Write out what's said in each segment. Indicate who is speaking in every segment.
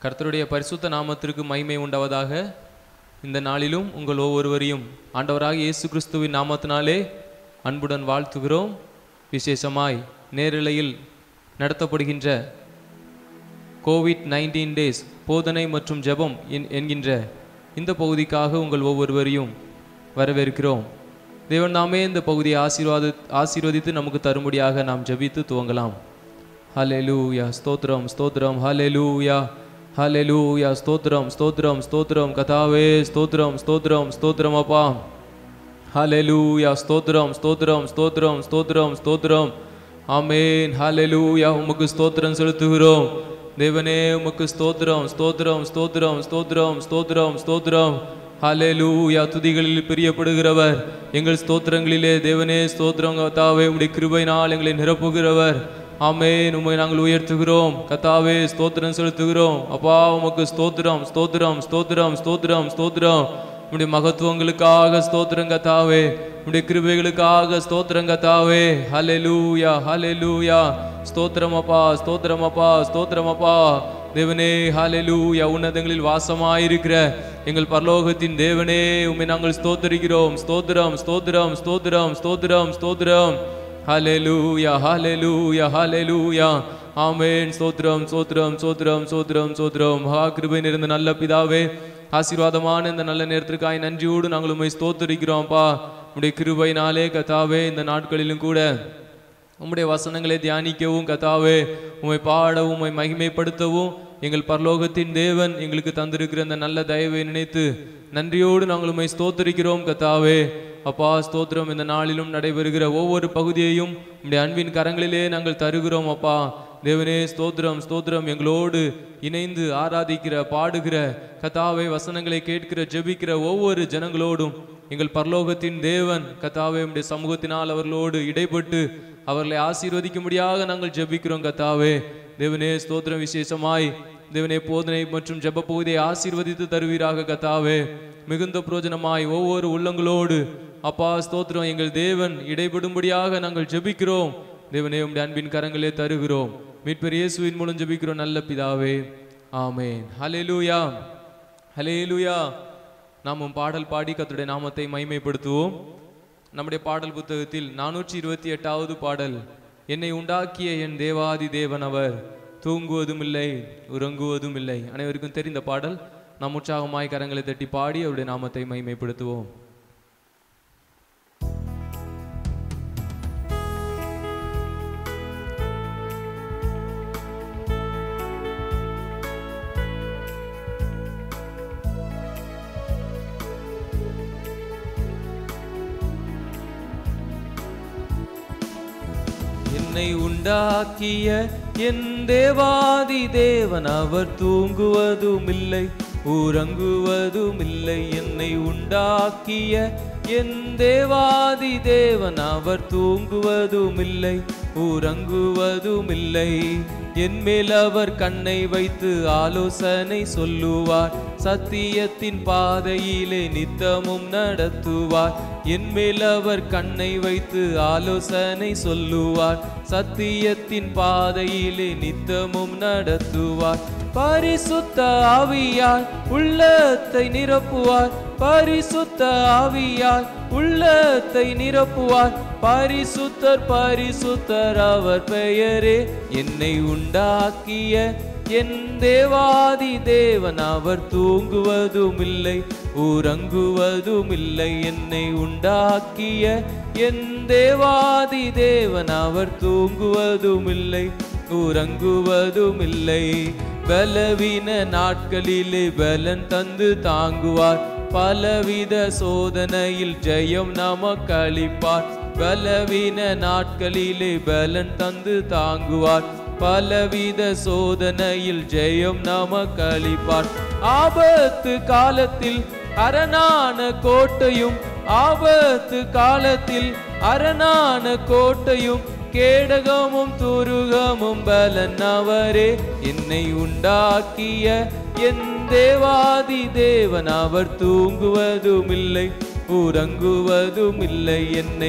Speaker 1: கர்த்தருடைய பரிசுத்த நாமத்திற்கு மகிமை உண்டாவதாக இந்த நாளிலும் உங்கள் ஒவ்வொருவரையும் ஆண்டவராக இயேசு கிறிஸ்துவின் நாமத்தினாலே அன்புடன் வாழ்த்துகிறோம் விசேஷமாய் நேரலையில் நடத்தப்படுகின்ற கோவிட் நைன்டீன் டேஸ் போதனை மற்றும் ஜெபம் என்- என்கின்ற இந்த பகுதிக்காக உங்கள் ஒவ்வொருவரையும் வரவேற்கிறோம் தேவன் நாமே இந்த பகுதியை ஆசீர்வாத ஆசீர்வதித்து நமக்கு தரும்படியாக நாம் ஜெபித்து துவங்கலாம் ஹalleluya ஸ்தோத்திரம் ஸ்தோத்திரம் ஹalleluya ஹalleluya ஸ்தோத்திரம் ஸ்தோத்திரம் ஸ்தோத்திரம் கதாவே ஸ்தோத்திரம் ஸ்தோத்திரம் ஸ்தோத்திரம் அப்பா ஹalleluya ஸ்தோத்திரம் ஸ்தோத்திரம் ஸ்தோத்திரம் ஸ்தோத்திரம் ஸ்தோத்திரம் ஆமென் ஹalleluya உமக்கு ஸ்தோத்திரம் செலுத்துகிறோம் தேவனே உமக்கு ஸ்தோத்திரம் ஸ்தோத்திரம் ஸ்தோத்திரம் ஸ்தோத்திரம் ஸ்தோத்திரம் ஸ்தோத்திரம் ஹalleluya துதிகளில் பிரியப்படுகிறவர் எங்கள் ஸ்தோத்திரங்களிலே தேவனே ஸ்தோத்திரம் கத்தாவே உம்முடைய கிருபையினால் எங்களை நிரப்புகிறவர் ஆமென் உம்மை நாங்கள் உயர்த்துகிறோம் கத்தாவே ஸ்தோத்திரம் செலுத்துகிறோம் அப்பா உமக்கு ஸ்தோத்திரம் ஸ்தோத்திரம் ஸ்தோத்திரம் ஸ்தோத்திரம் ஸ்தோத்திரம் உம்முடைய மகத்துவங்களுக்காக ஸ்தோத்திரம் கத்தாவே உம்முடைய கிருபைகளுக்காக ஸ்தோத்திரம் கத்தாவே ஹalleluya ஹalleluya ஸ்தோத்திரம் அப்பா ஸ்தோத்திரம் அப்பா ஸ்தோத்திரம் அப்பா தேவனே ஹalleluya உன்னதங்களில் வாசமாயிருக்கிற எங்கள் பரலோகத்தின் தேவனே உம்மை நாங்கள் ஸ்தோத்தரிக்கிறோம் ஸ்தோத்திரம் ஸ்தோத்திரம் ஸ்தோத்திரம் ஸ்தோத்திரம் ஸ்தோத்திரம் ஹalleluya ஹalleluya ஹalleluya ஆமென் ஸ்தோத்திரம் ஸ்தோத்திரம் ஸ்தோத்திரம் ஸ்தோத்திரம் ஸ்தோத்திரம் மகா கிருபை நிறைந்த நல்ல பிதாவே ஆசீர்வாதமான இந்த நல்ல நேரத்திற்காய் நன்றியோடு நாங்கள் உம்மை ஸ்தோத்தரிக்கிறோம்ப்பா உம்முடைய கிருபையினாலே கத்தாவே இந்த நாட்களிலும் கூட உம்முடைய வசனங்களை தியானிக்கவும் கத்தாவே உம்மை பாடவும் உம்மை மகிமைப்படுத்தவும் எங்கள் பரலோகத்தின் தேவன் எங்களுக்கு தந்திருக்கிற இந்த நல்ல தயவை நினைத்து நன்றியோடு நாங்கள் உம்மை ஸ்தோத்தரிக்கிறோம் கத்தாவே அப்பா ஸ்தோத்திரம் இந்த நாளிலும் நடைபெறுகிற ஒவ்வொரு பகுதியையும் உம்முடைய அன்பின் கரங்களிலே நாங்கள் தருகிறோம் அப்பா தேவனே ஸ்தோத்திரம் ஸ்தோத்திரம் எங்களோடு இணைந்து ஆராதிக்கிற பாடுகிற கத்தாவை வசனங்களை கேட்கிற ஜெபிக்கிற ஒவ்வொரு ஜனங்களோடும் எங்கள் பரலோகத்தின் தேவன் கத்தாவே உம்முடைய சமூகத்தினால் அவர்களோடு இடைப்பட்டு அவர்களை ஆசீர்வதிக்கும்படியாக நாங்கள் ஜெபிக்கிறோம் கத்தாவே தேவனே ஸ்தோத்திரம் விசேஷமாய் தேவனே போதனை மற்றும் ஜெப பகுதியை ஆசீர்வதித்து தருவீராக கத்தாவே மிகுந்த பிரயோஜனமாய் ஒவ்வொரு உள்ளங்களோடு அப்பா ஸ்தோத்திரம் எங்கள் தேவன் இடைபடும்படியாக நாங்கள் ஜெபிக்கிறோம் தேவனே உம்முடைய அன்பின் கரங்களே தருகிறோம் மீட்பர் இயேசுவின் மூலம் ஜெபிக்கிறோம் நல்ல பிதாவே ஆமென் ஹalleluya ஹalleluya நாமும் பாடல் பாடி கர்த்தருடைய நாமத்தை மகிமைப்படுத்துவோம் நம்முடைய பாடல் புத்தகத்தில் நானூற்றி இருபத்தி எட்டாவது பாடல் என்னை உண்டாக்கிய என் தேவாதி தேவன் அவர் தூங்குவதும் இல்லை உறங்குவதும் இல்லை அனைவருக்கும் தெரிந்த பாடல் நாம் உற்சாகமாய் கரங்களை தட்டி பாடி அவருடைய நாமத்தை மகிமைப்படுத்துவோம் என்னை உண்டாக்கிய என் தேவாதி தேவன் அவர் தூங்குவதும் இல்லை உறங்குவதும் இல்லை என்னை உண்டாக்கிய என் தேவாதி தேவன் அவர் தூங்குவதும் இல்லை உறங்குவதும் இல்லை என் மேல் அவர் கண்ணை வைத்து ஆலோசனை சொல்லுவார் சத்தியத்தின் பாதையிலே நித்தமும் நடத்துவார் என் மேல் அவர் கண்ணை வைத்து ஆலோசனை சொல்லுவார் சத்தியத்தின் பாதையிலே நித்தமும் நடத்துவார் பரிசுத்த ஆவியால் உள்ளத்தை நிரப்புவார் பரிசுத்த ஆவியால் உள்ளத்தை நிரப்புவார் பரிசுத்தர் பரிசுத்தர் அவர் பெயரே என்னை உண்டாக்கிய என் தேவாதி தேவன் அவர் தூங்குவதும் இல்லை உறங்குவதும் இல்லை என்னை உண்டாக்கிய என் தேவாதி தேவன் அவர் தூங்குவதும் இல்லை உறங்குவதும் இல்லை பலவீன நாட்களிலே பலன் தந்து தாங்குவார் பலவித சோதனையில் ஜெயம் நமக்கு அளிப்பார் பலவீன நாட்களிலே பலன் தந்து தாங்குவார் பலவித சோதனையில் ஜெயம் நமக்கு அளிப்பார் ஆபத்து காலத்தில் அரணான கோட்டையும் ஆபத்து காலத்தில் அரணான கோட்டையும் கேடகமும் துருகமும் பலன் அவரே என்னை உண்டாக்கிய என் தேவாதி தேவன் அவர் தூங்குவதும் இல்லை உறங்குவதும் இல்லை என்னை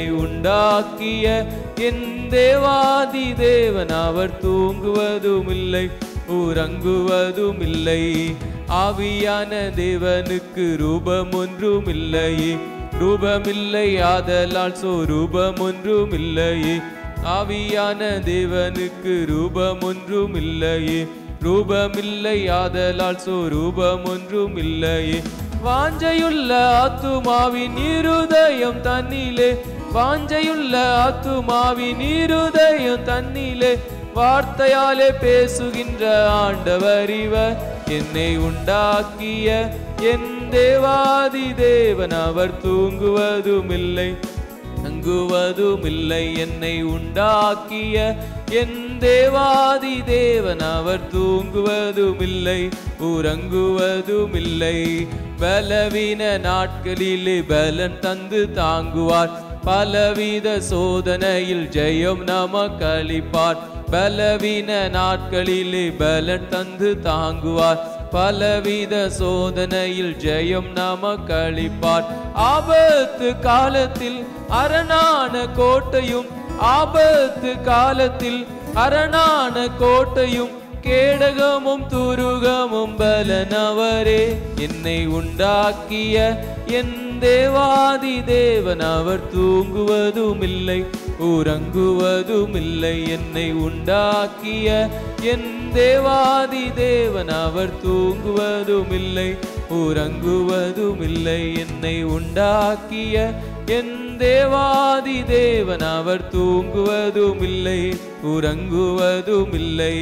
Speaker 1: உண்டாக்கிய என் தேவாதி தேவன் அவர் தூங்குவதும் இல்லை உறங்குவதும் இல்லை ஆவியான தேவனுக்கு ரூபம் ஒன்றும் இல்லையே ரூபமில்லை ஆதலால் சொரூபம் ஒன்றும் இல்லையே ஆவியான தேவனுக்கு ரூபம் ஒன்றும் இல்லையே ரூபமில்லை ஆதலால் சொரூபம் ஒன்றும் இல்லையே வாஞ்சையுள்ள ஆத்துமாவின் இருதயம் தன்னிலே வாஞ்சையுள்ள ஆத்துமாவின் இருதயம் தன்னிலே வார்த்தையாலே பேசுகின்ற ஆண்டவர் இவர் என்னை உண்டாக்கிய என் தேவாதி தேவன் அவர் தூங்குவதுமில்லை தங்குவதுமில்லை என்னை உண்டாக்கிய என் தேவாதி தேவன் அவர் தூங்குவதுமில்லை உறங்குவதுமில்லை பலவீன நாட்களிலே பலன் தந்து தாங்குவார் பலவித சோதனையில் ஜெயம் நமக்கு அளிப்பார் பலவீன நாட்களிலே பலன் தந்து தாங்குவார் பலவித சோதனையில் ஜெயம் நமக்கு அளிப்பார் ஆபத்து காலத்தில் அரணான கோட்டையும் ஆபத்து காலத்தில் அரணான கோட்டையும் கேடகமும் துருகமும் பலனவரே என்னை உண்டாக்கிய என் தேவாதி தேவன் அவர் தூங்குவதுமில்லை உறங்குவதுமில்லை என்னை உண்டாக்கிய என் தேவாதி தேவன் அவர் தூங்குவதுமில்லை உறங்குவதுமில்லை என்னை உண்டாக்கிய என் தேவாதி தேவன் அவர் தூங்குவதுமில்லை உறங்குவதுமில்லை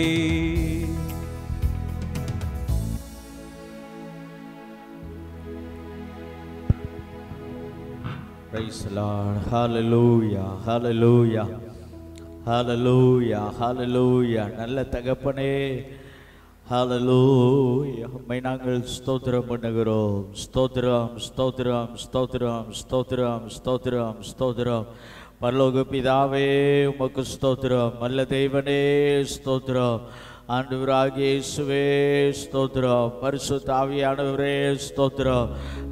Speaker 2: Praise the Lord. Hallelujah. Hallelujah. Hallelujah. Hallelujah. நல்ல தகப்பனே ஹalleluya உம்மை நாங்கள் ஸ்தோத்திரம் பண்ணுகிறோம் ஸ்தோத்திரம் ஸ்தோத்திரம் ஸ்தோத்திரம் ஸ்தோத்திரம் ஸ்தோத்திரம் ஸ்தோத்திரம் பரலோக பிதாவே உமக்கு ஸ்தோத்திரம் நல்ல தேவனே ஸ்தோத்திரம் ஆண்டவராகிய இயேசுவே ஸ்தோத்திரம் பரிசுத்த ஆவியானவரே ஸ்தோத்திரம்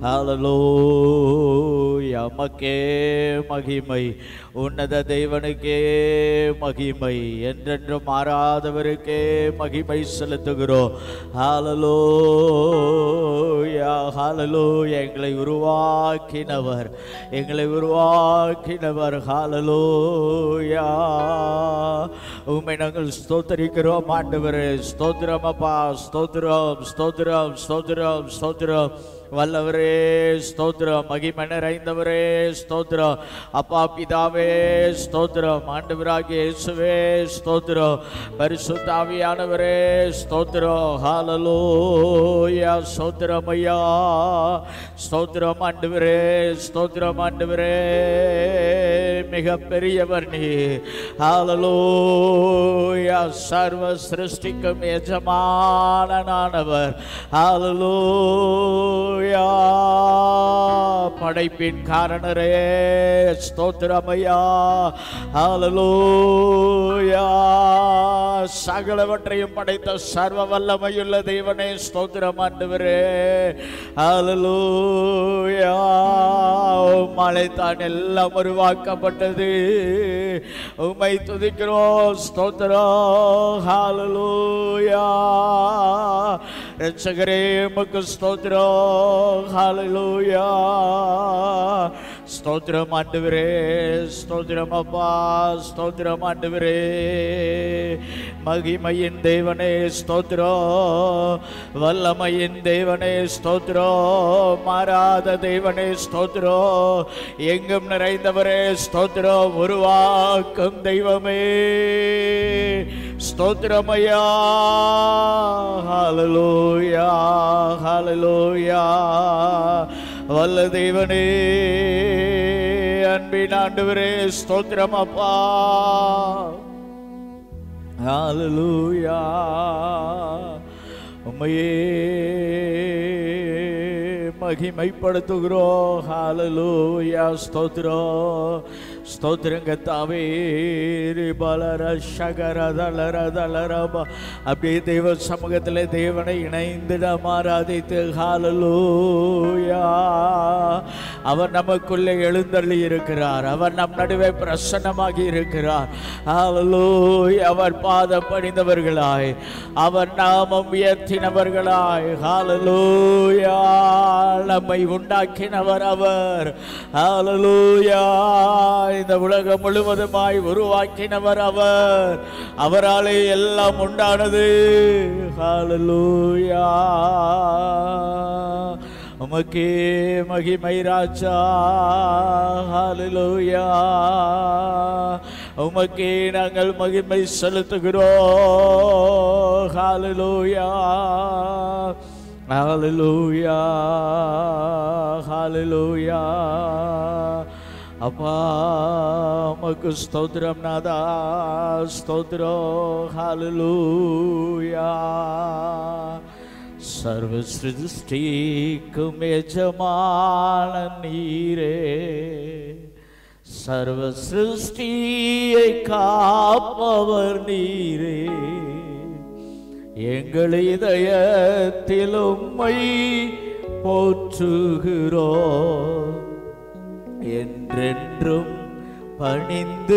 Speaker 2: ஹalleluya மக்கே மகிமை உன்னத தேவனுக்கே மகிமை என்றென்றும் மாறாதவருக்கே மகிமை செலுத்துகிறோம் ஹalleluya ஹalleluya எங்களை உருவாக்கினவர் எங்களை உருவாக்கினவர் ஹalleluya உம்மை நாங்கள் ஸ்தோத்தரிக்கிறோம் ஆண்டவரே ஸ்தோத்திரம் அப்பா ஸ்தோத்திரம் ஸ்தோத்திரம் ஸ்தோத்திரம் ஸ்தோத்திரம் வல்லவரே ஸ்தோத்திரம் மகிமை நிறைந்தவரே ஸ்தோத்திரம் அப்பா பிதாவே ஸ்தோத்திரம் ஆண்டவராகிய இயேசுவே ஸ்தோத்திரம் பரிசுத்தாவியானவரே ஸ்தோத்திரம் ஹalleluya ஸ்தோத்திரம் ஐயா ஸ்தோத்திரம் ஆண்டவரே ஸ்தோத்திரம் ஆண்டவரே மிக பெரியவர் நீ ஹalleluya சர்வ சிருஷ்டிக்கும் எஜமானனானவர் ஹalleluya படைப்பின் காரணரே ஸ்தோத்திரமையா ஹalleluya சகலவற்றையும் படைத்த சர்வ வல்லமையுள்ள தேவனே ஸ்தோத்திரம் ஆண்டவரே ஹalleluya மழை தான் எல்லாம் உருவாக்கப்பட்டது உம்மை துதிக்கிறோம் ஸ்தோத்திரம் ஹalleluya ரட்சகரே உமக்கு ஸ்தோத்திரம் ஹalleluya ஸ்தோத்திரம் ஆண்டவரே ஸ்தோத்திரம் அப்பா ஸ்தோத்திரம் ஆண்டவரே மகிமையின் தேவனே ஸ்தோத்திரம் வல்லமையின் தேவனே ஸ்தோத்திரம் மாறாத தேவனே ஸ்தோத்திரம் எங்கும் நிறைந்தவரே ஸ்தோத்திரம் உருவாக்கும் தெய்வமே ஸ்தோத்திரமையா ஹalleluya ஹalleluya வல்ல தேவனே அன்பின் ஆண்டவரே ஸ்தோத்திரம் அப்பா ஹalleluya உம்மையே மகிமைப்படுத்துகிறோம் ஹalleluya ஸ்தோத்திரம் ஸ்தோத்திரங்க தாவே பலர சகர தளர தளரபா அப்படியே தெய்வ சமூகத்தில் தேவனை இணைந்திட மாறாதித்து ஹாலலூயா அவர் நமக்குள்ளே எழுந்தள்ளி இருக்கிறார் அவர் நம் நடுவே பிரசன்னமாகி இருக்கிறார் ஹாலலூயா அவர் பாதம் பணிந்தவர்களாய் அவர் நாமம் உயர்த்தினவர்களாய் ஹாலலூயா நம்மை உண்டாக்கினவர் அவர் ஹாலலூயா இந்த உலகம் முழுவதுமாய் உருவாக்கினவர் அவர் அவராலே எல்லாம் உண்டானது ஹாலலூயா உமக்கே மகிமை ராஜா ஹalleluya உமக்கே நாங்கள் மகிமை செலுத்துகிறோம் ஹalleluya ஹalleluya ஹalleluya அப்பா உமக்கு ஸ்தோத்திரம் நாதா ஸ்தோத்திரம் ஹalleluya சர்வ சிருஷ்டிக்கும் எஜமான நீரே சர்வ சிருஷ்டியை காப்பவர் நீரே எங்கள் இதயத்தில் உம்மை போற்றுகிறோம் என்றென்றும் பணிந்து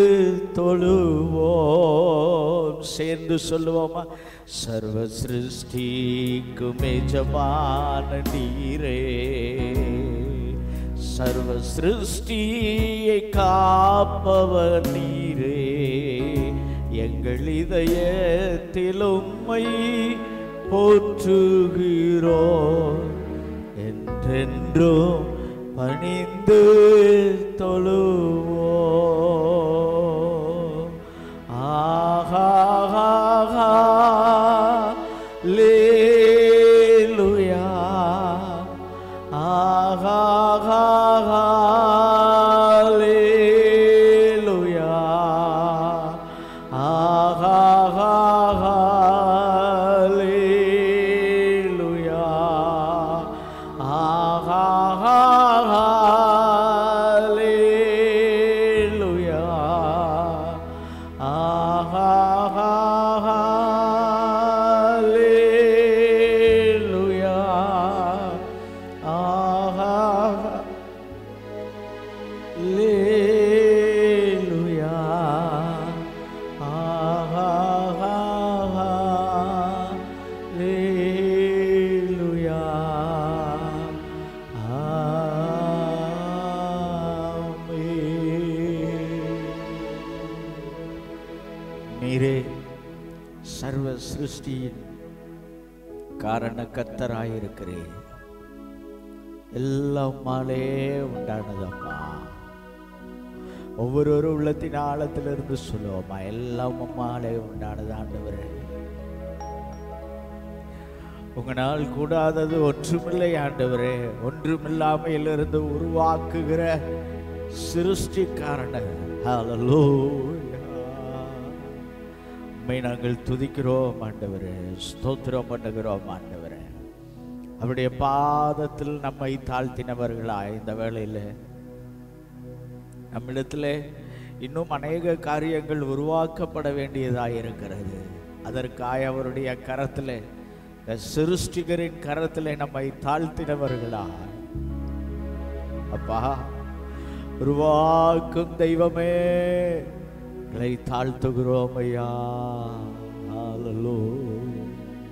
Speaker 2: தொழுவோம் சேர்ந்து சொல்லுவோமா சர்வ சிருஷ்டிக்கும் எஜமான நீரே சர்வ சிருஷ்டியை காப்பவர் நீரே எங்கள் இதயத்தில் உம்மை போற்றுகிறோம் என்றென்றும் பணிந்து தொழுவோம் ஆஹா லேலுயா ஆஹா லேலுயா ஆஹா லேலுயா ஆஹா லேலுயா ஆஹா லேலுயா ஆஹா லேலுயா ஆஹா லேலுயா நீரே சர்வ சிருஷ்டியின் காரண கத்தராயிருக்கிறேன் எல்லாம் மாலே உண்டானதம்மா ஒவ்வொரு உள்ளத்தின் ஆழத்திலிருந்து சொல்லுவோம்மா எல்லாம் உம்மாலே உண்டானது ஆண்டவரே உங்களால் கூடாதது ஒன்றுமில்லை ஆண்டவரே ஒன்றுமில்லாமையிலிருந்து உருவாக்குகிற சிருஷ்டிக்காரனர் ஹalleluya உம்மை நாங்கள் துதிக்கிறோம் ஆண்டவரே ஸ்தோத்திரம் பண்ணுகிறோம் ஆண்டவரே அவருடைய பாதத்தில் நம்மை தாழ்த்தினவர்களாய் இந்த வேளையில் நம்மிடத்தில் இன்னும் அநேக காரியங்கள் உருவாக்கப்பட வேண்டியதாக இருக்கிறது அதற்காக அவருடைய கரத்தில் இந்த சிருஷ்டிகரின் கரத்தில் நம்மை தாழ்த்தினவர்களா அப்பா உருவாக்கும் தெய்வமே எங்களை தாழ்த்துகிறோம் ஐயா Hallelujah.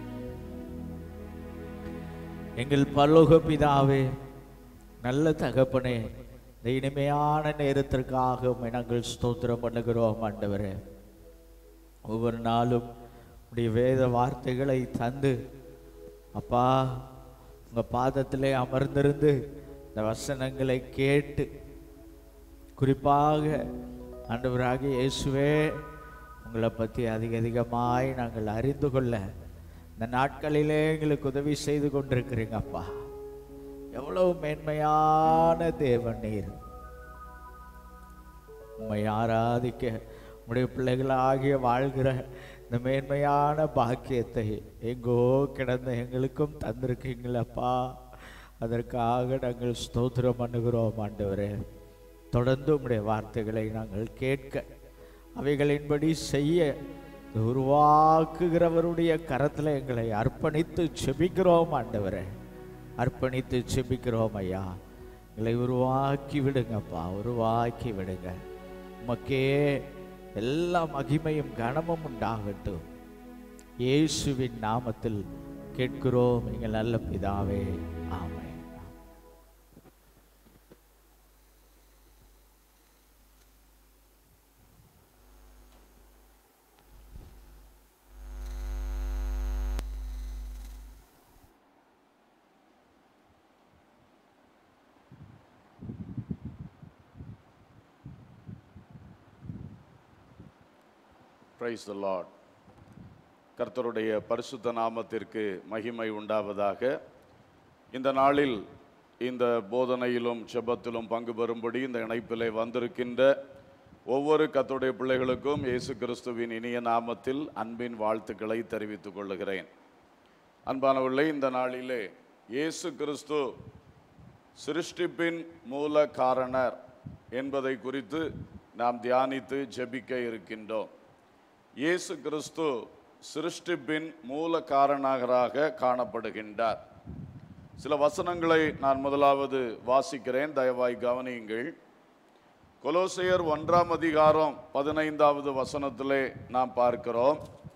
Speaker 2: எங்கள் பரலோக பிதாவே நல்ல தகப்பனே இந்த இனிமையான நேரத்திற்காக உம்மை நாங்கள் ஸ்தோத்திரம் பண்ணுகிறோம் ஆண்டவரே ஒவ்வொரு நாளும் உடைய வேத வார்த்தைகளை தந்து அப்பா உங்கள் பாதத்திலே அமர்ந்திருந்து இந்த வசனங்களை கேட்டு குறிப்பாக ஆண்டவராகிய இயேசுவே உங்களை பற்றி அதிக அதிகமாய் நாங்கள் அறிந்து கொள்ள இந்த நாட்களிலே எங்களுக்கு உதவி செய்து கொண்டிருக்கிறீங்க அப்பா எவ்வளவு மேன்மையான தேவன் நீர் உம்மை ஆராதிக்க உம்முடைய பிள்ளைகளாகிய வாழ்கிற இந்த மேன்மையான பாக்கியத்தை எங்கோ கிடந்த எங்களுக்கும் தந்திருக்கீங்களப்பா அதற்காக நாங்கள் ஸ்தோத்திரம் பண்ணுகிறோம் ஆண்டவரே தொடர்ந்து உம்முடைய வார்த்தைகளை நாங்கள் கேட்க அவைகளின்படி செய்ய உருவாக்குகிறவருடைய கரத்தில் எங்களை அர்ப்பணித்து செபிக்கிறோம் ஆண்டவரே அர்ப்பணித்து செபிக்கிறோம் ஐயா எங்களை உருவாக்கி விடுங்கப்பா உருவாக்கி விடுங்க உமக்கே எல்லா மகிமையும் கனமும் உண்டாகட்டும் இயேசுவின் நாமத்தில் கேட்கிறோம் எங்கள் நல்ல பிதாவே ஆமென்
Speaker 3: பிரைஸ் த லார்ட் கர்த்தருடைய பரிசுத்த நாமத்திற்கு மகிமை உண்டாவதாக இந்த நாளில் இந்த போதனையிலும் ஜெபத்திலும் பங்கு பெறும்படி இந்த இணைப்பிலே வந்திருக்கின்ற ஒவ்வொரு கர்த்தருடைய பிள்ளைகளுக்கும் இயேசு கிறிஸ்துவின் இனிய நாமத்தில் அன்பின் வாழ்த்துக்களை தெரிவித்துக் கொள்ளுகிறேன் அன்பானவர்களே இந்த நாளிலே இயேசு கிறிஸ்து சிருஷ்டிப்பின் மூல காரணர் என்பதை குறித்து நாம் தியானித்து ஜெபிக்க இருக்கின்றோம் இயேசு கிறிஸ்து சிருஷ்டிப்பின் மூல காரணராக காணப்படுகின்றார் சில வசனங்களை நான் முதலாவது வாசிக்கிறேன் தயவாய் கவனியுங்கள் கொலோசையர் ஒன்றாம் அதிகாரம் பதினைந்தாவது வசனத்திலே நாம் பார்க்கிறோம்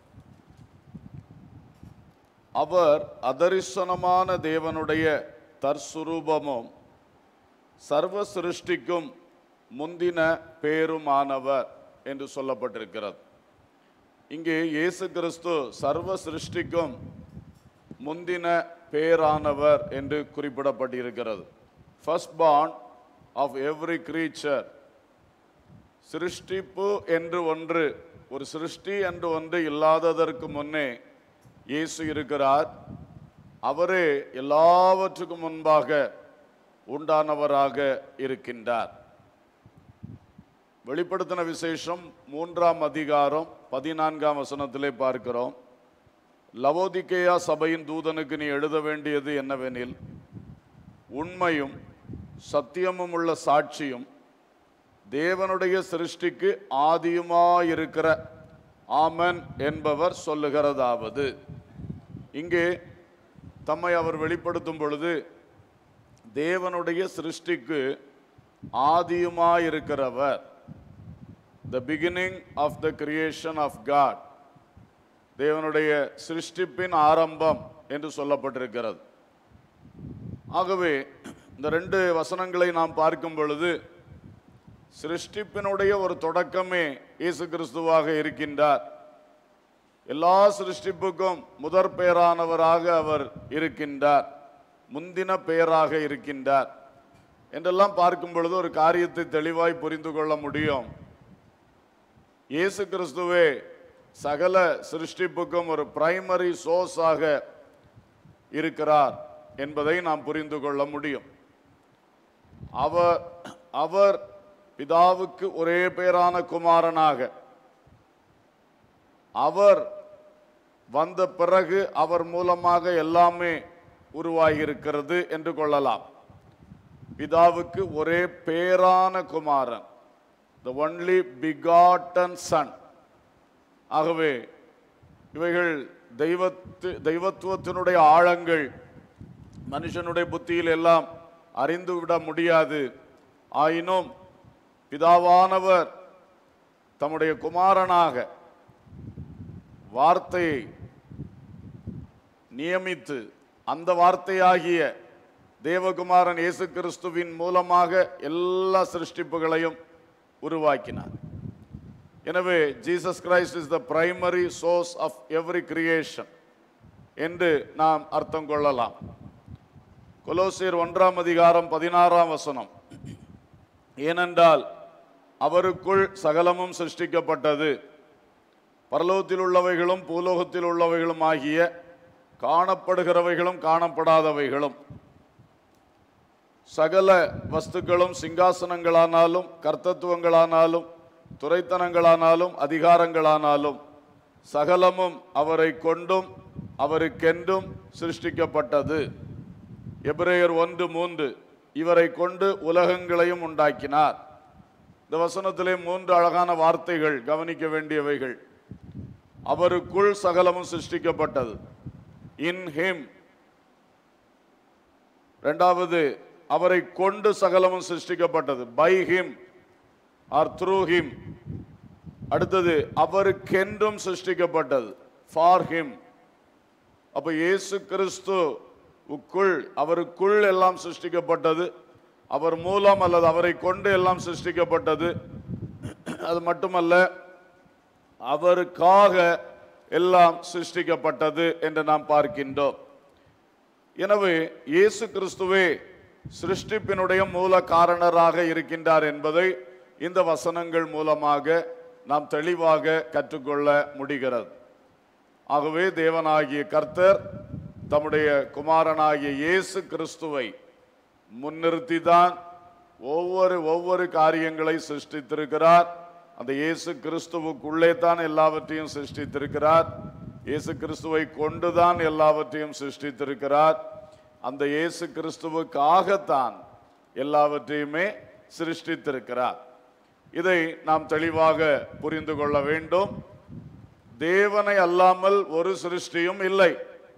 Speaker 3: அவர் அதரிசனமான தேவனுடைய தற்சுரூபமும் சர்வ சிருஷ்டிக்கும் முந்தின பேருமானவர் என்று சொல்லப்பட்டிருக்கிறது இங்கே இயேசு கிறிஸ்து சர்வ சிருஷ்டிக்கும் முந்தின பேரானவர் என்று குறிப்பிடப்பட்டிருக்கிறது first born of every creature சிருஷ்டிப்பு என்று ஒன்று ஒரு சிருஷ்டி என்று ஒன்று இல்லாததற்கு முன்னே இயேசு இருக்கிறார் அவரே எல்லாவற்றுக்கும் முன்பாக உண்டானவராக இருக்கின்றார் வெளிப்படுத்தின விசேஷம் மூன்றாம் அதிகாரம் பதினான்காம் வசனத்திலே பார்க்கிறோம் லவோதிக்கேயா சபையின் தூதனுக்கு நீ எழுத வேண்டியது என்னவெனில் உண்மையும் சத்தியமும் உள்ள சாட்சியும் தேவனுடைய சிருஷ்டிக்கு ஆதியுமாயிருக்கிற ஆமன் என்பவர் சொல்லுகிறதாவது இங்கே தம்மை அவர் வெளிப்படுத்தும் பொழுது தேவனுடைய சிருஷ்டிக்கு ஆதியுமாயிருக்கிறவர் the beginning of the creation of God தேவனுடைய சிருஷ்டிப்பின் ஆரம்பம் என்று சொல்லப்பட்டிருக்கிறது ஆகவே இந்த ரெண்டு வசனங்களை நாம் பார்க்கும் பொழுது சிருஷ்டிப்பினுடைய ஒரு தொடக்கமே இயேசு கிறிஸ்துவாக இருக்கின்றார் எல்லா சிருஷ்டிப்புக்கும் முதற் பெயரானவராக அவர் இருக்கின்றார் முந்தின பெயராக இருக்கின்றார் என்றெல்லாம் பார்க்கும் பொழுது ஒரு காரியத்தை தெளிவாய் புரிந்து கொள்ள முடியும் இயேசு கிறிஸ்துவே சகல சிருஷ்டிப்புக்கும் ஒரு பிரைமரி சோர்ஸாக இருக்கிறார் என்பதை நாம் புரிந்து கொள்ள முடியும் அவர் அவர் பிதாவுக்கு ஒரே பேரான குமாரனாக அவர் வந்த பிறகு அவர் மூலமாக எல்லாமே உருவாகி இருக்கிறது என்று கொள்ளலாம் பிதாவுக்கு ஒரே பேரான குமாரன் த ஒன்லி பிகாட்டன் சன் ஆகவே இவைகள் தெய்வத்து தெய்வத்துவத்தினுடைய ஆழங்கள் மனுஷனுடைய புத்தியில் எல்லாம் அறிந்துவிட முடியாது ஆயினும் பிதாவானவர் தம்முடைய குமாரனாக வார்த்தையை நியமித்து அந்த வார்த்தையாகிய தேவகுமாரன் இயேசு கிறிஸ்துவின் மூலமாக எல்லா சிருஷ்டிப்புகளையும் உருவாக்கினார் எனவே Jesus Christ is the primary source of every creation என்று நாம் அர்த்தம் கொள்ளலாம் கொலோசியர் ஒன்றாம் அதிகாரம் பதினாறாம் வசனம் ஏனென்றால் அவருக்குள் சகலமும் சிருஷ்டிக்கப்பட்டது பரலோகத்தில் உள்ளவைகளும் பூலோகத்தில் உள்ளவைகளும் ஆகிய காணப்படுகிறவைகளும் காணப்படாதவைகளும் சகல வஸ்துக்களும் சிங்காசனங்களானாலும் கர்த்தத்துவங்களானாலும் துரைத்தனங்களானாலும் அதிகாரங்களானாலும் சகலமும் அவரை கொண்டும் அவருக்கென்றும் சிருஷ்டிக்கப்பட்டது எபிரேயர் ஒன்று மூன்று இவரை கொண்டு உலகங்களையும் உண்டாக்கினார் இந்த வசனத்திலே மூன்று அழகான வார்த்தைகள் கவனிக்க வேண்டியவைகள் அவருக்குள் சகலமும் சிருஷ்டிக்கப்பட்டது இன் ஹிம் இரண்டாவது அவரை கொண்டு சகலமும் சிருஷ்டிக்கப்பட்டது by him or through him அடுத்தது அவருக்கென்றும் சிருஷ்டிக்கப்பட்டது ஃபார் ஹிம் அப்ப இயேசு கிறிஸ்து உக்குள் அவருக்குள் எல்லாம் சிருஷ்டிக்கப்பட்டது அவர் மூலம் அல்லது அவரை கொண்டு எல்லாம் சிருஷ்டிக்கப்பட்டது அது மட்டுமல்ல அவருக்காக எல்லாம் சிருஷ்டிக்கப்பட்டது என்று நாம் பார்க்கின்றோம் எனவே இயேசு கிறிஸ்துவே சிருஷ்டிப்பினுடைய மூல காரணராக இருக்கின்றார் என்பதை இந்த வசனங்கள் மூலமாக நாம் தெளிவாக கற்றுக்கொள்ள முடிகிறது ஆகவே தேவனாகிய கர்த்தர் தம்முடைய குமாரனாகிய இயேசு கிறிஸ்துவை முன்னிறுத்தி தான் ஒவ்வொரு ஒவ்வொரு காரியங்களை சிருஷ்டித்திருக்கிறார் அந்த இயேசு கிறிஸ்துவுக்குள்ளே தான் எல்லாவற்றையும் சிருஷ்டித்திருக்கிறார் இயேசு கிறிஸ்துவை கொண்டுதான் எல்லாவற்றையும் சிருஷ்டித்திருக்கிறார் அந்த இயேசு கிறிஸ்துவுக்காகத்தான் எல்லாவற்றையுமே சிருஷ்டித்திருக்கிறார் இதை நாம் தெளிவாக புரிந்து கொள்ள வேண்டும் தேவனை அல்லாமல் ஒரு சிருஷ்டியும் இல்லை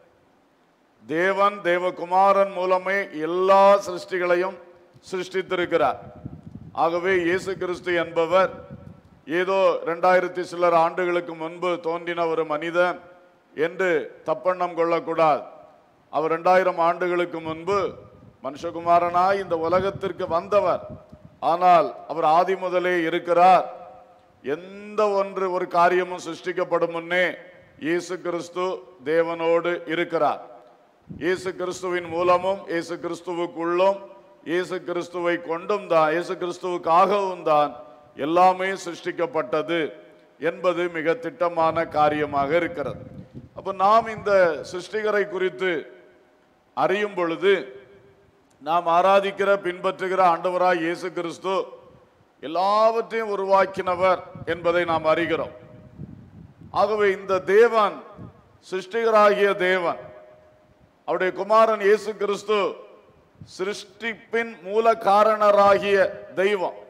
Speaker 3: தேவன் தேவகுமாரன் மூலமே எல்லா சிருஷ்டிகளையும் சிருஷ்டித்திருக்கிறார் ஆகவே இயேசு கிறிஸ்து என்பவர் ஏதோ ரெண்டாயிரத்தி சிலர் ஆண்டுகளுக்கு முன்பு தோன்றின ஒரு மனிதன் என்று தப்பெண்ணம் கொள்ளக்கூடாது அவர் ரெண்டாயிரம் ஆண்டுகளுக்கு முன்பு மனுஷகுமாரனாய் இந்த உலகத்திற்கு வந்தவர் ஆனால் அவர் ஆதி முதலே இருக்கிறார் எந்த ஒன்று ஒரு காரியமும் சிருஷ்டிக்கப்படும் முன்னே இயேசு கிறிஸ்து தேவனோடு இருக்கிறார் இயேசு கிறிஸ்துவின் மூலமும் இயேசு கிறிஸ்துவுக்குள்ளும் இயேசு கிறிஸ்துவை கொண்டும் தான் இயேசு கிறிஸ்துவுக்காகவும் தான் எல்லாமே சிருஷ்டிக்கப்பட்டது என்பது மிக திட்டமான காரியமாக இருக்கிறது அப்ப நாம் இந்த சிருஷ்டிகரை குறித்து அறியும் பொழுது நாம் ஆராதிக்கிற பின்பற்றுகிற ஆண்டவராய் இயேசு கிறிஸ்து எல்லாவற்றையும் உருவாக்கினவர் என்பதை நாம் அறிகிறோம் ஆகவே இந்த தேவன் சிருஷ்டிகராகிய தேவன் அவருடைய குமாரன் இயேசு கிறிஸ்து சிருஷ்டிப்பின் மூல காரணராகிய தெய்வம்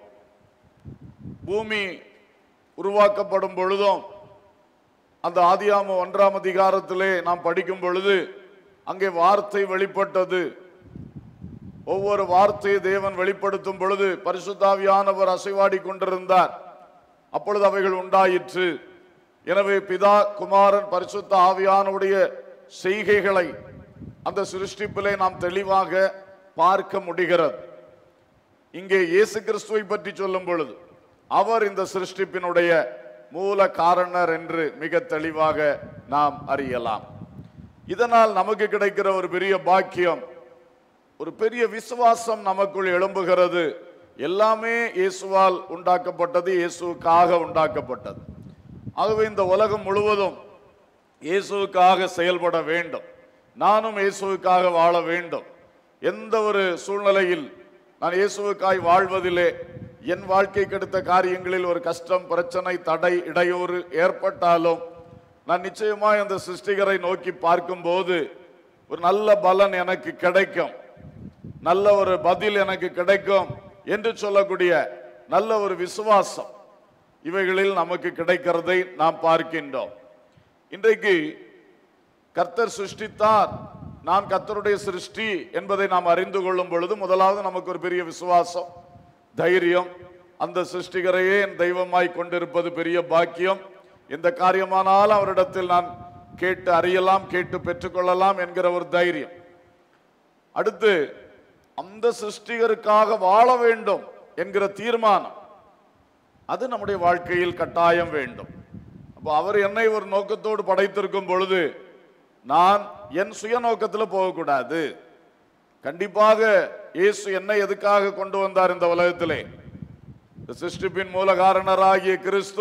Speaker 3: பூமி உருவாக்கப்படும் பொழுதும் அந்த ஆதியாம ஒன்றாம் அதிகாரத்திலே நாம் படிக்கும் பொழுது அங்கே வார்த்தை வெளிப்பட்டது ஒவ்வொரு வார்த்தையை தேவன் வெளிப்படுத்தும் பொழுது பரிசுத்தாவியானவர் அசைவாடி கொண்டிருந்தார் அப்பொழுது அவைகள் உண்டாயிற்று எனவே பிதா குமாரன் பரிசுத்த ஆவியானுடைய செய்கைகளை அந்த சிருஷ்டிப்பிலே நாம் தெளிவாக பார்க்க முடிகிறது இங்கே இயேசு கிறிஸ்துவை பற்றி சொல்லும் பொழுது அவர் இந்த சிருஷ்டிப்பினுடைய மூல காரணர் என்று மிக தெளிவாக நாம் அறியலாம் இதனால் நமக்கு கிடைக்கிற ஒரு பெரிய பாக்கியம் ஒரு பெரிய விசுவாசம் நமக்குள் எழும்புகிறது எல்லாமே இயேசுவால் உண்டாக்கப்பட்டது இயேசுவுக்காக உண்டாக்கப்பட்டது ஆகவே இந்த உலகம் முழுவதும் இயேசுவுக்காக செயல்பட வேண்டும் நானும் இயேசுவுக்காக வாழ வேண்டும் எந்த ஒரு சூழ்நிலையில் நான் இயேசுவுக்காய் வாழ்வதிலே என் வாழ்க்கை கெடுத்த காரியங்களில் ஒரு கஷ்டம் பிரச்சனை தடை இடையூறு ஏற்பட்டாலும் நான் நிச்சயமாய் அந்த சிருஷ்டிகரை நோக்கி பார்க்கும்போது ஒரு நல்ல பலன் எனக்கு கிடைக்கும் நல்ல ஒரு பதில் எனக்கு கிடைக்கும் என்று சொல்லக்கூடிய நல்ல ஒரு விசுவாசம் இவைகளில் நமக்கு கிடைக்கிறதை நாம் பார்க்கின்றோம் இன்றைக்கு கர்த்தர் சிருஷ்டித்தார் நான் கர்த்தருடைய சிருஷ்டி என்பதை நாம் அறிந்து கொள்ளும் பொழுது முதலாவது நமக்கு ஒரு பெரிய விசுவாசம் தைரியம் அந்த சிருஷ்டிகரையே என் தெய்வமாய் கொண்டிருப்பது பெரிய பாக்கியம் எந்த காரியமானாலும் அவரிடத்தில் நான் கேட்டு அறியலாம் கேட்டு பெற்றுக்கொள்ளலாம் என்கிற ஒரு தைரியம் அடுத்து அந்த சிருஷ்டிகருக்காக வாழ வேண்டும் என்கிற தீர்மானம் அது நம்முடைய வாழ்க்கையில் கட்டாயம் வேண்டும் அப்போ அவர் என்னை ஒரு நோக்கத்தோடு படைத்திருக்கும் பொழுது நான் என் சுய நோக்கத்தில் போகக்கூடாது கண்டிப்பாக இயேசு என்னை எதுக்காக கொண்டு வந்தார் இந்த உலகத்திலே இந்த சிருஷ்டிப்பின் மூல காரணராகிய கிறிஸ்து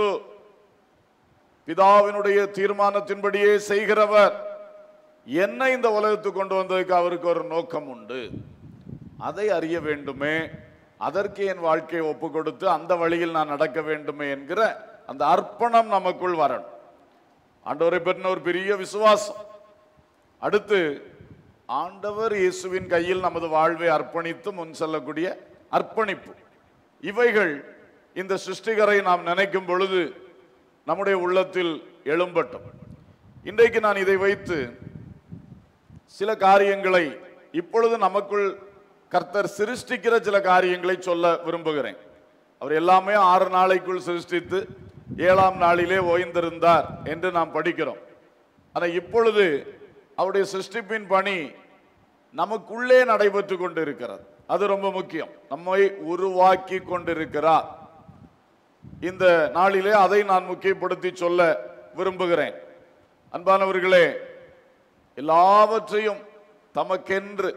Speaker 3: பிதாவினுடைய தீர்மானத்தின்படியே செய்கிறவர் என்னை இந்த உலகத்துக்கு கொண்டு வந்ததுக்கு அவருக்கு ஒரு நோக்கம் உண்டு அதை அறிய வேண்டுமே அதற்கு என் வாழ்க்கையை ஒப்பு கொடுத்து அந்த வழியில் நான் நடக்க வேண்டுமே என்கிற அந்த அர்ப்பணம் நமக்குள் வரணும் ஆண்டவரை பற்றின ஒரு பெரிய விசுவாசம் அடுத்து ஆண்டவர் இயேசுவின் கையில் நமது வாழ்வை அர்ப்பணித்து முன் செல்லக்கூடிய அர்ப்பணிப்பு இவைகள் இந்த சிருஷ்டிகரை நாம் நினைக்கும் பொழுது நம்முடைய உள்ளத்தில் எழும்பட்டும் இன்றைக்கு நான் இதை வைத்து சில காரியங்களை இப்பொழுது நமக்குள் கர்த்தர் சிருஷ்டிக்கிற சில காரியங்களை சொல்ல விரும்புகிறேன் அவர் எல்லாமே ஆறு நாளைக்குள் சிருஷ்டித்து ஏழாம் நாளிலே ஓய்ந்திருந்தார் என்று நாம் படிக்கிறோம் ஆனால் இப்பொழுது அவருடைய சிருஷ்டிப்பின் பணி நமக்குள்ளே நடைபெற்று கொண்டிருக்கிறது அது ரொம்ப முக்கியம் நம்மை உருவாக்கி கொண்டிருக்கிறார் இந்த நாளிலே அதை நான் முக்கியப்படுத்தி சொல்ல விரும்புகிறேன் அன்பானவர்களே எல்லாவற்றையும் தமக்கென்று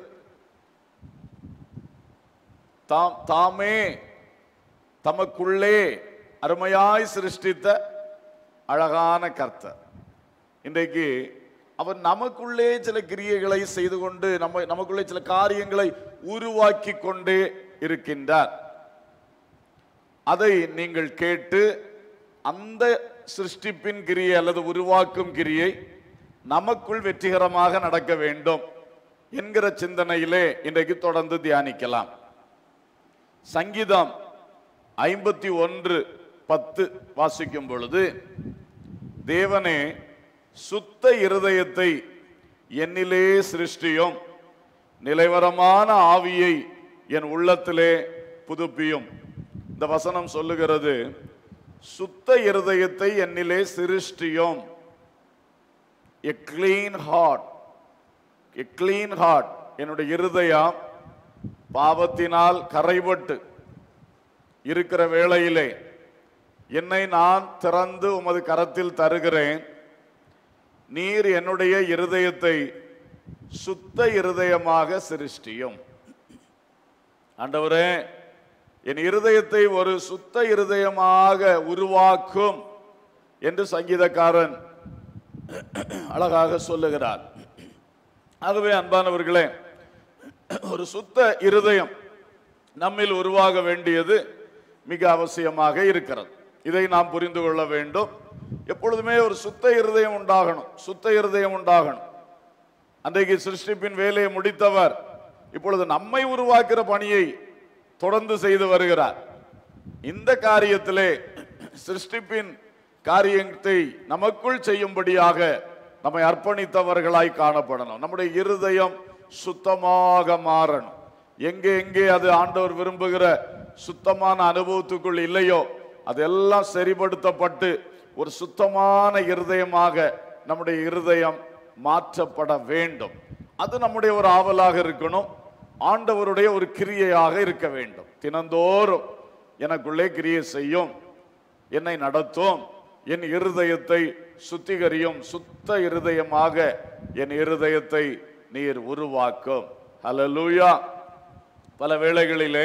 Speaker 3: தாம் தாமே தமக்குள்ளே அருமையாய் சிருஷ்டித்த அழகான கர்த்தர் இன்றைக்கு அவர் நமக்குள்ளே சில கிரியைகளை செய்து கொண்டு நம்ம நமக்குள்ளே சில காரியங்களை உருவாக்கி கொண்டே இருக்கின்றார் அதை நீங்கள் கேட்டு அந்த சிருஷ்டிப்பின் கிரியை அல்லது உருவாக்கும் கிரியை நமக்குள் வெற்றிகரமாக நடக்க வேண்டும் என்கிற சிந்தனையிலே இன்றைக்கு தொடர்ந்து தியானிக்கலாம் சங்கீதம் ஐம்பத்தி ஒன்று பத்து வாசிக்கும் பொழுது தேவனே சுத்த இருதயத்தை என்னிலே சிருஷ்டியும் நிலைவரமான ஆவியை என் உள்ளத்திலே புதுப்பியும் இந்த வசனம் சொல்லுகிறது சுத்த இருதயத்தை என்னிலே சிருஷ்டியும் a clean heart a clean heart என்னுடைய இருதயம் பாவத்தினால் கரைபட்டு இருக்கிற வேளையிலே என்னை நான் திறந்து உமது கரத்தில் தருகிறேன் நீர் என்னுடைய இருதயத்தை சுத்த இருதயமாக சிருஷ்டியும் ஆண்டவரே என் இருதயத்தை ஒரு சுத்த இருதயமாக உருவாக்கும் என்று சங்கீதக்காரன் அழகாக சொல்லுகிறார் ஆகவே அன்பானவர்களே ஒரு சுத்த இருதயம் நம்மில் உருவாக வேண்டியது மிக அவசியமாக இருக்கிறது இதை நாம் புரிந்து கொள்ள வேண்டும் எப்பொழுதுமே ஒரு சுத்த இருதயம் உண்டாகணும் சுத்த இருதயம் உண்டாகணும் அன்றைக்கு சிருஷ்டிப்பின் வேலையை முடித்தவர் இப்பொழுது நம்மை உருவாக்குற பணியை தொடர்ந்து செய்து வருகிறார் இந்த காரியத்திலே சிருஷ்டிப்பின் காரியத்தை நமக்குள் செய்யும்படியாக நம்மை அர்ப்பணித்தவர்களாய் காணப்படணும் நம்முடைய இருதயம் சுத்தமாக மாறணும் எங்கே எங்கே அது ஆண்டவர் விரும்புகிற சுத்தமான அனுபவத்துக்குள் இல்லையோ அதெல்லாம் சரிபடுத்தப்பட்டு ஒரு சுத்தமான இருதயமாக நம்முடைய இருதயம் மாற்றப்பட வேண்டும் அது நம்முடைய ஒரு ஆவலாக இருக்கணும் ஆண்டவருடைய ஒரு கிரியையாக இருக்க வேண்டும் தினந்தோறும் எனக்குள்ளே கிரியை செய்யும் என்னை நடத்தும் என் இருதயத்தை சுத்திகரியும் சுத்த இருதயமாக என் இருதயத்தை நீர் உருவாக்கும் ஹalleluya பல வேளைகளிலே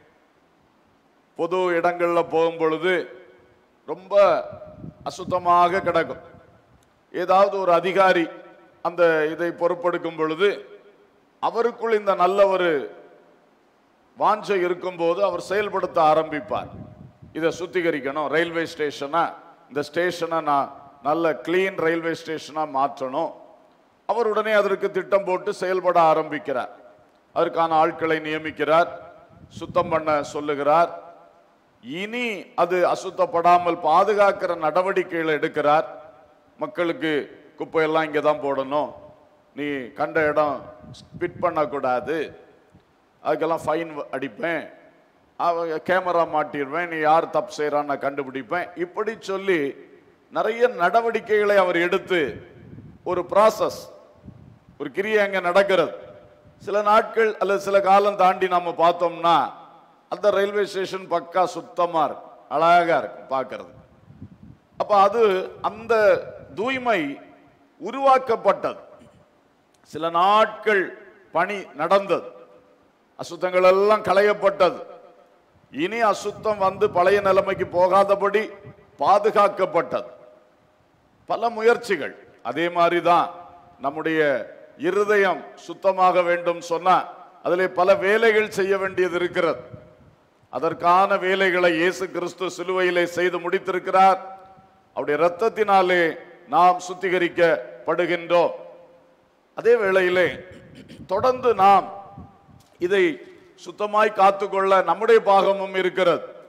Speaker 3: பொது இடங்கள்ல போகும் பொழுது ரொம்ப அசுத்தமாக கிடக்கும் ஏதாவது ஒரு அதிகாரி அந்த இதை பொறுப்பெடுக்கும் பொழுது அவருக்குள் இந்த நல்ல ஒரு வாஞ்சை இருக்கும்போது அவர் செயல்படுத்த ஆரம்பிப்பார் இதை சுத்திகரிக்கணும் ரயில்வே ஸ்டேஷனா இந்த ஸ்டேஷனை நான் நல்ல கிளீன் ரயில்வே ஸ்டேஷனா மாற்றணும் அவர் உடனே அதற்கு திட்டம் போட்டு செயல்பட ஆரம்பிக்கிறார் அதற்கான ஆட்களை நியமிக்கிறார் சுத்தம் பண்ண சொல்லுகிறார் இனி அது அசுத்தப்படாமல் பாதுகாக்கிற நடவடிக்கைகளை எடுக்கிறார் மக்களுக்கு குப்பையெல்லாம் இங்கே தான் போடணும் நீ கண்ட இடம் ஸ்பிட் பண்ணக்கூடாது அதுக்கெல்லாம் ஃபைன் அடிப்பேன் அவங்க கேமரா மாட்டிடுவேன் நீ யார் தப்பு செய்கிறான்னு நான் கண்டுபிடிப்பேன் இப்படி சொல்லி நிறைய நடவடிக்கைகளை அவர் எடுத்து ஒரு ப்ராசஸ் ஒரு கிரியை அங்கே நடக்கிறது சில நாட்கள் அல்லது சில காலம் தாண்டி நம்ம பார்த்தோம்னா அந்த ரயில்வே ஸ்டேஷன் பக்கா சுத்தமா இருக்கும் அழகா இருக்கும் பார்க்கிறது அப்ப அது அந்த தூய்மை உருவாக்கப்பட்டது சில நாட்கள் பணி நடந்தது அசுத்தங்கள் எல்லாம் களையப்பட்டது இனி அசுத்தம் வந்து பழைய நிலைமைக்கு போகாதபடி பாதுகாக்கப்பட்டது பல முயற்சிகள் அதே மாதிரி தான் நம்முடைய இருதயம் சுத்தமாக வேண்டும் சொன்னா அதிலே பல வேலைகள் செய்ய வேண்டியது இருக்கிறது அதற்கான வேலைகளை இயேசு கிறிஸ்து சிலுவையிலே செய்து முடித்திருக்கிறார் அவருடைய இரத்தத்தினாலே நாம் சுத்திகரிக்கப்படுகின்றோம் அதே வேளையிலே தொடர்ந்து நாம் இதை சுத்தமாய் காத்துக்கொள்ள நம்முடைய பாகமும் இருக்கிறது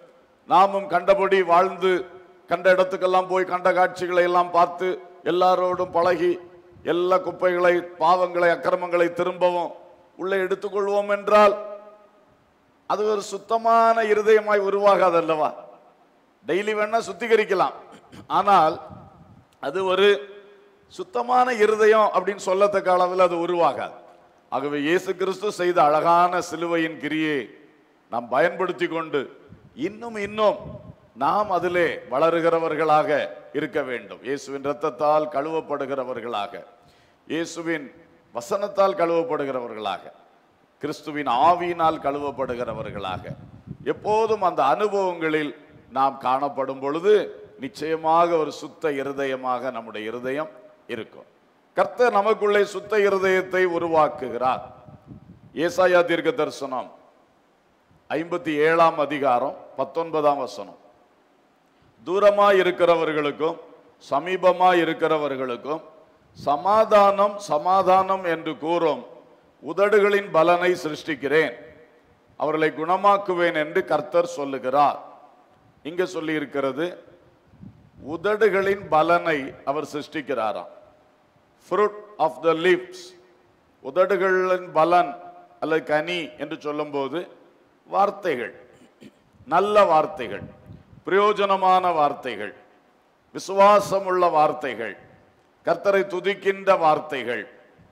Speaker 3: நாமும் கண்டபடி வாழ்ந்து கண்ட இடத்துக்கெல்லாம் போய் கண்ட காட்சிகளை எல்லாம் பார்த்து எல்லாரோடும் பழகி எல்லா குப்பைகளை பாவங்களை அக்கிரமங்களை திரும்பவும் உள்ளே எடுத்துக்கொள்வோம் என்றால் அது ஒரு சுத்தமான இருதயமாய் உருவாகாது அல்லவா டெய்லி வேணா சுத்திகரிக்கலாம் ஆனால் அது ஒரு சுத்தமான இருதயம் அப்படின்னு சொல்லத்தக்க அளவில் அது உருவாகாது ஆகவே இயேசு கிறிஸ்து செய்த அழகான சிலுவையின் கிரியை நாம் பயன்படுத்தி கொண்டு இன்னும் இன்னும் நாம் அதிலே வளருகிறவர்களாக இருக்க வேண்டும் இயேசுவின் இரத்தத்தால் கழுவப்படுகிறவர்களாக இயேசுவின் வசனத்தால் கழுவப்படுகிறவர்களாக கிறிஸ்துவின் ஆவியினால் கழுவப்படுகிறவர்களாக எப்போதும் அந்த அனுபவங்களில் நாம் காணப்படும் பொழுது நிச்சயமாக ஒரு சுத்த இருதயமாக நம்முடைய இருதயம் இருக்கும் கர்த்தர் நமக்குள்ளே சுத்த இருதயத்தை உருவாக்குகிறார் ஏசாயா தீர்க்க தரிசனம் ஐம்பத்தி ஏழாம் அதிகாரம் பத்தொன்பதாம் வசனம் தூரமாய் இருக்கிறவர்களுக்கும் சமீபமாய் இருக்கிறவர்களுக்கும் சமாதானம் சமாதானம் என்று கூறும் உதடுகளின் பலனை சிருஷ்டிக்கிறேன் அவர்களை குணமாக்குவேன் என்று கர்த்தர் சொல்லுகிறார் இங்க சொல்லி இருக்கிறது உதடுகளின் பலனை அவர் சிருஷ்டிக்கிறாராம் fruit ஆஃப் த lips உதடுகளின் பலன் அல்லது கனி என்று சொல்லும்போது வார்த்தைகள் நல்ல வார்த்தைகள் பிரயோஜனமான வார்த்தைகள் விசுவாசமுள்ள வார்த்தைகள் கர்த்தரை துதிக்கின்ற வார்த்தைகள்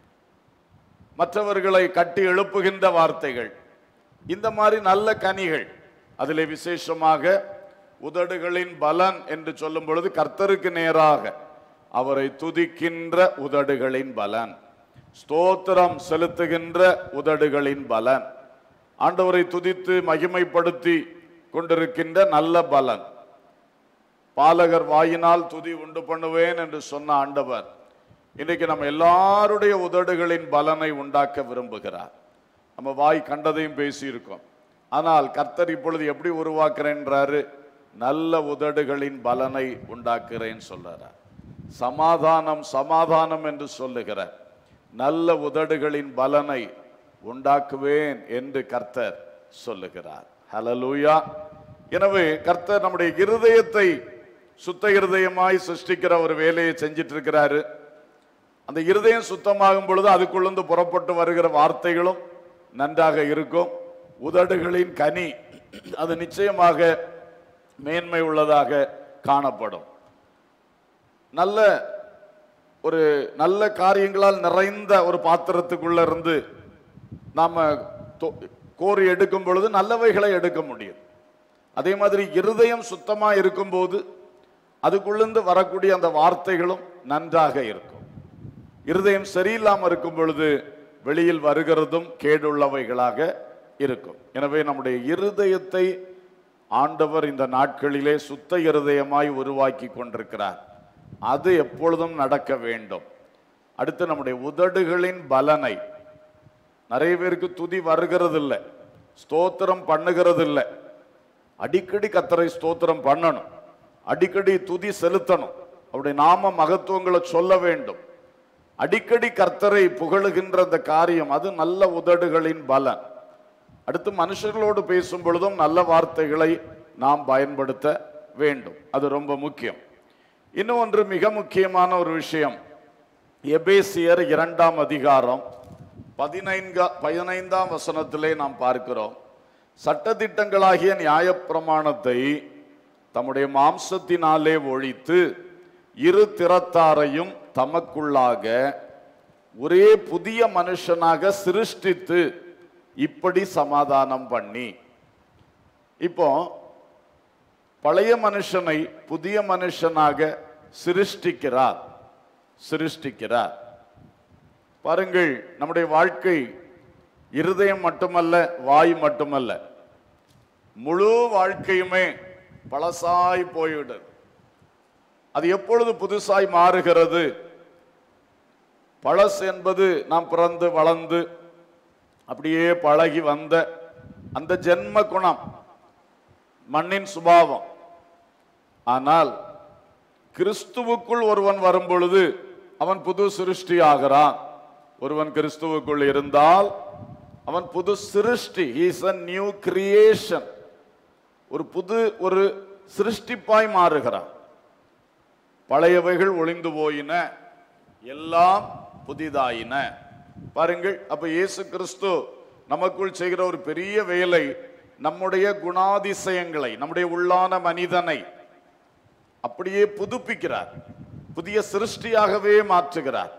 Speaker 3: மற்றவர்களை கட்டி எழுப்புகின்ற வார்த்தைகள் இந்த மாதிரி நல்ல கனிகள் அதிலே விசேஷமாக உதடுகளின் பலன் என்று சொல்லும் பொழுது கர்த்தருக்கு நேராக அவரை துதிக்கின்ற உதடுகளின் பலன் ஸ்தோத்திரம் செலுத்துகின்ற உதடுகளின் பலன் ஆண்டவரை துதித்து மகிமைப்படுத்தி கொண்டிருக்கின்ற நல்ல பலன் பாலகர் வாயினால் துதி உண்டு பண்ணுவேன் என்று சொன்ன ஆண்டவர் இன்றைக்கு நம்ம எல்லாருடைய உதடுகளின் பலனை உண்டாக்க விரும்புகிறார் நம்ம வாய் கண்டதையும் பேசியிருக்கோம் ஆனால் கர்த்தர் இப்பொழுது எப்படி உருவாக்குறேன்றாரு நல்ல உதடுகளின் பலனை உண்டாக்குறேன்னு சொல்றார் சமாதானம் சமாதானம் என்று சொல்லுகிறார் நல்ல உதடுகளின் பலனை உண்டாக்குவேன் என்று கர்த்தர் சொல்லுகிறார் ஹalleluya எனவே கர்த்தர் நம்முடைய இருதயத்தை சுத்த இருதயமாய் சிருஷ்டிக்கிற ஒரு வேலையை செஞ்சிட்டு இருக்கிறாரு அந்த இருதயம் சுத்தமாகும் பொழுது அதுக்குள்ளிருந்து புறப்பட்டு வருகிற வார்த்தைகளும் நன்றாக இருக்கும் உதடுகளின் கனி அது நிச்சயமாக மேன்மை உள்ளதாக காணப்படும் நல்ல ஒரு நல்ல காரியங்களால் நிறைந்த ஒரு பாத்திரத்துக்குள்ள இருந்து நாம தொ- கோரி எடுக்கும் பொழுது நல்லவைகளை எடுக்க முடியும் அதே மாதிரி இருதயம் சுத்தமா இருக்கும்போது அதுக்குள்ளிருந்து வரக்கூடிய அந்த வார்த்தைகளும் நன்றாக இருக்கும் இருதயம் சரியில்லாம இருக்கும் பொழுது வெளியில் வருகிறதும் கேடுள்ளவைகளாக இருக்கும் எனவே நம்முடைய இருதயத்தை ஆண்டவர் இந்த நாட்களிலே சுத்த இருதயமாய் உருவாக்கி கொண்டிருக்கிறார் அது எப்பொழுதும் நடக்க வேண்டும் அடுத்து நம்முடைய உதடுகளின் பலனை நிறைய பேருக்கு துதி வருகிறது இல்லை ஸ்தோத்திரம் பண்ணுகிறது இல்லை அடிக்கடி கத்தரை ஸ்தோத்திரம் பண்ணணும் அடிக்கடி துதி செலுத்தணும் அவருடைய நாம மகத்துவங்களை சொல்ல வேண்டும் அடிக்கடி கர்த்தரை புகழுகின்ற அந்த காரியம் அது நல்ல உதடுகளின் பலன் அடுத்து மனுஷர்களோடு பேசும் பொழுதும் நல்ல வார்த்தைகளை நாம் பயன்படுத்த வேண்டும் அது ரொம்ப முக்கியம் இன்னும் ஒன்று மிக முக்கியமான ஒரு விஷயம் எபேசியர் இரண்டாம் அதிகாரம் பதினைந்து பதினைந்தாம் வசனத்திலே நாம் பார்க்கிறோம் சட்டதிட்டங்களாகிய நியாயப்பிரமாணத்தை தம்முடைய மாம்சத்தினாலே ஒழித்து இரு திறத்தாரையும் தமக்குள்ளாக ஒரே புதிய மனுஷனாக சிருஷ்டித்து இப்படி சமாதானம் பண்ணி இப்போ பழைய மனுஷனை புதிய மனுஷனாக சிருஷ்டிக்கிறார் சிருஷ்டிக்கிறார் பாருங்கள் நம்முடைய வாழ்க்கை இருதயம் மட்டுமல்ல வாய் மட்டுமல்ல முழு வாழ்க்கையுமே பழசாய் போய்விடுது அது எப்பொழுது புதுசாய் மாறுகிறது பழசு என்பது நாம் பிறந்து வளர்ந்து அப்படியே பழகி வந்த அந்த ஜென்ம குணம் மண்ணின் சுபாவம் ஆனால் கிறிஸ்துவுக்குள் ஒருவன் வரும் பொழுது அவன் புது சிருஷ்டி ஆகிறான் ஒருவன் கிறிஸ்துவுக்குள் இருந்தால் அவன் புது சிருஷ்டி இஸ் a நியூ கிரியேஷன் ஒரு புது ஒரு சிருஷ்டிப்பாய் மாறுகிறான் பழையவைகள் ஒளிந்து போயின எல்லாம் புதிதாயின பாருங்கள் அப்ப இயேசு கிறிஸ்து நமக்குள் செய்கிற ஒரு பெரிய வேலை நம்முடைய குணாதிசயங்களை நம்முடைய உள்ளான மனிதனை அப்படியே புதுப்பிக்கிறார் புதிய சிருஷ்டியாகவே மாற்றுகிறார்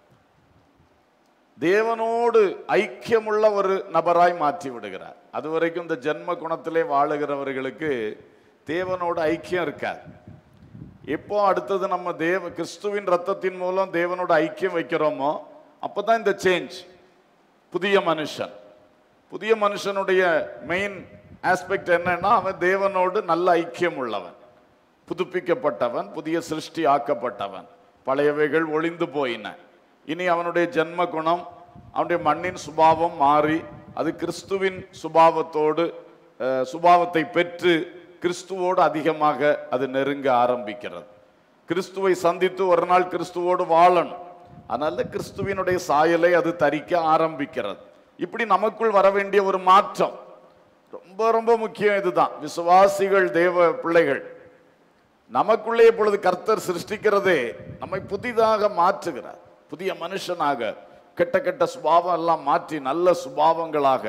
Speaker 3: தேவனோடு ஐக்கியமுள்ள ஒரு நபராய் மாற்றி விடுகிறார் அதுவரைக்கும் இந்த ஜென்ம குணத்திலே வாழுகிறவர்களுக்கு தேவனோடு ஐக்கியம் இருக்காது எப்போ அடுத்தது நம்ம தேவ கிறிஸ்துவின் ரத்தத்தின் மூலம் தேவனோட ஐக்கியம் வைக்கிறோமோ அப்பதான் இந்த சேஞ்ச் புதிய மனுஷன் புதிய மனுஷனுடைய மெயின் ஆஸ்பெக்ட் என்னன்னா அவன் தேவனோடு நல்ல ஐக்கியம் உள்ளவன் புதுப்பிக்கப்பட்டவன் புதிய சிருஷ்டி ஆக்கப்பட்டவன் பழையவைகள் ஒளிந்து போயின இனி அவனுடைய ஜென்ம குணம் அவனுடைய மண்ணின் சுபாவம் மாறி அது கிறிஸ்துவின் சுபாவத்தோடு அஹ், சுபாவத்தை பெற்று கிறிஸ்துவோடு அதிகமாக அது நெருங்க ஆரம்பிக்கிறது கிறிஸ்துவை சந்தித்து ஒரு நாள் கிறிஸ்துவோடு வாழணும் அதனால கிறிஸ்துவினுடைய சாயலை அது தரிக்க ஆரம்பிக்கிறது இப்படி நமக்குள் வர வேண்டிய ஒரு மாற்றம் ரொம்ப ரொம்ப முக்கியம் இதுதான் விசுவாசிகள் தேவ பிள்ளைகள் நமக்குள்ளே இப்பொழுது கர்த்தர் சிருஷ்டிக்கிறதே நம்மை புதிதாக மாற்றுகிறார் புதிய மனுஷனாக கெட்ட கெட்ட சுபாவம் எல்லாம் மாற்றி நல்ல சுபாவங்களாக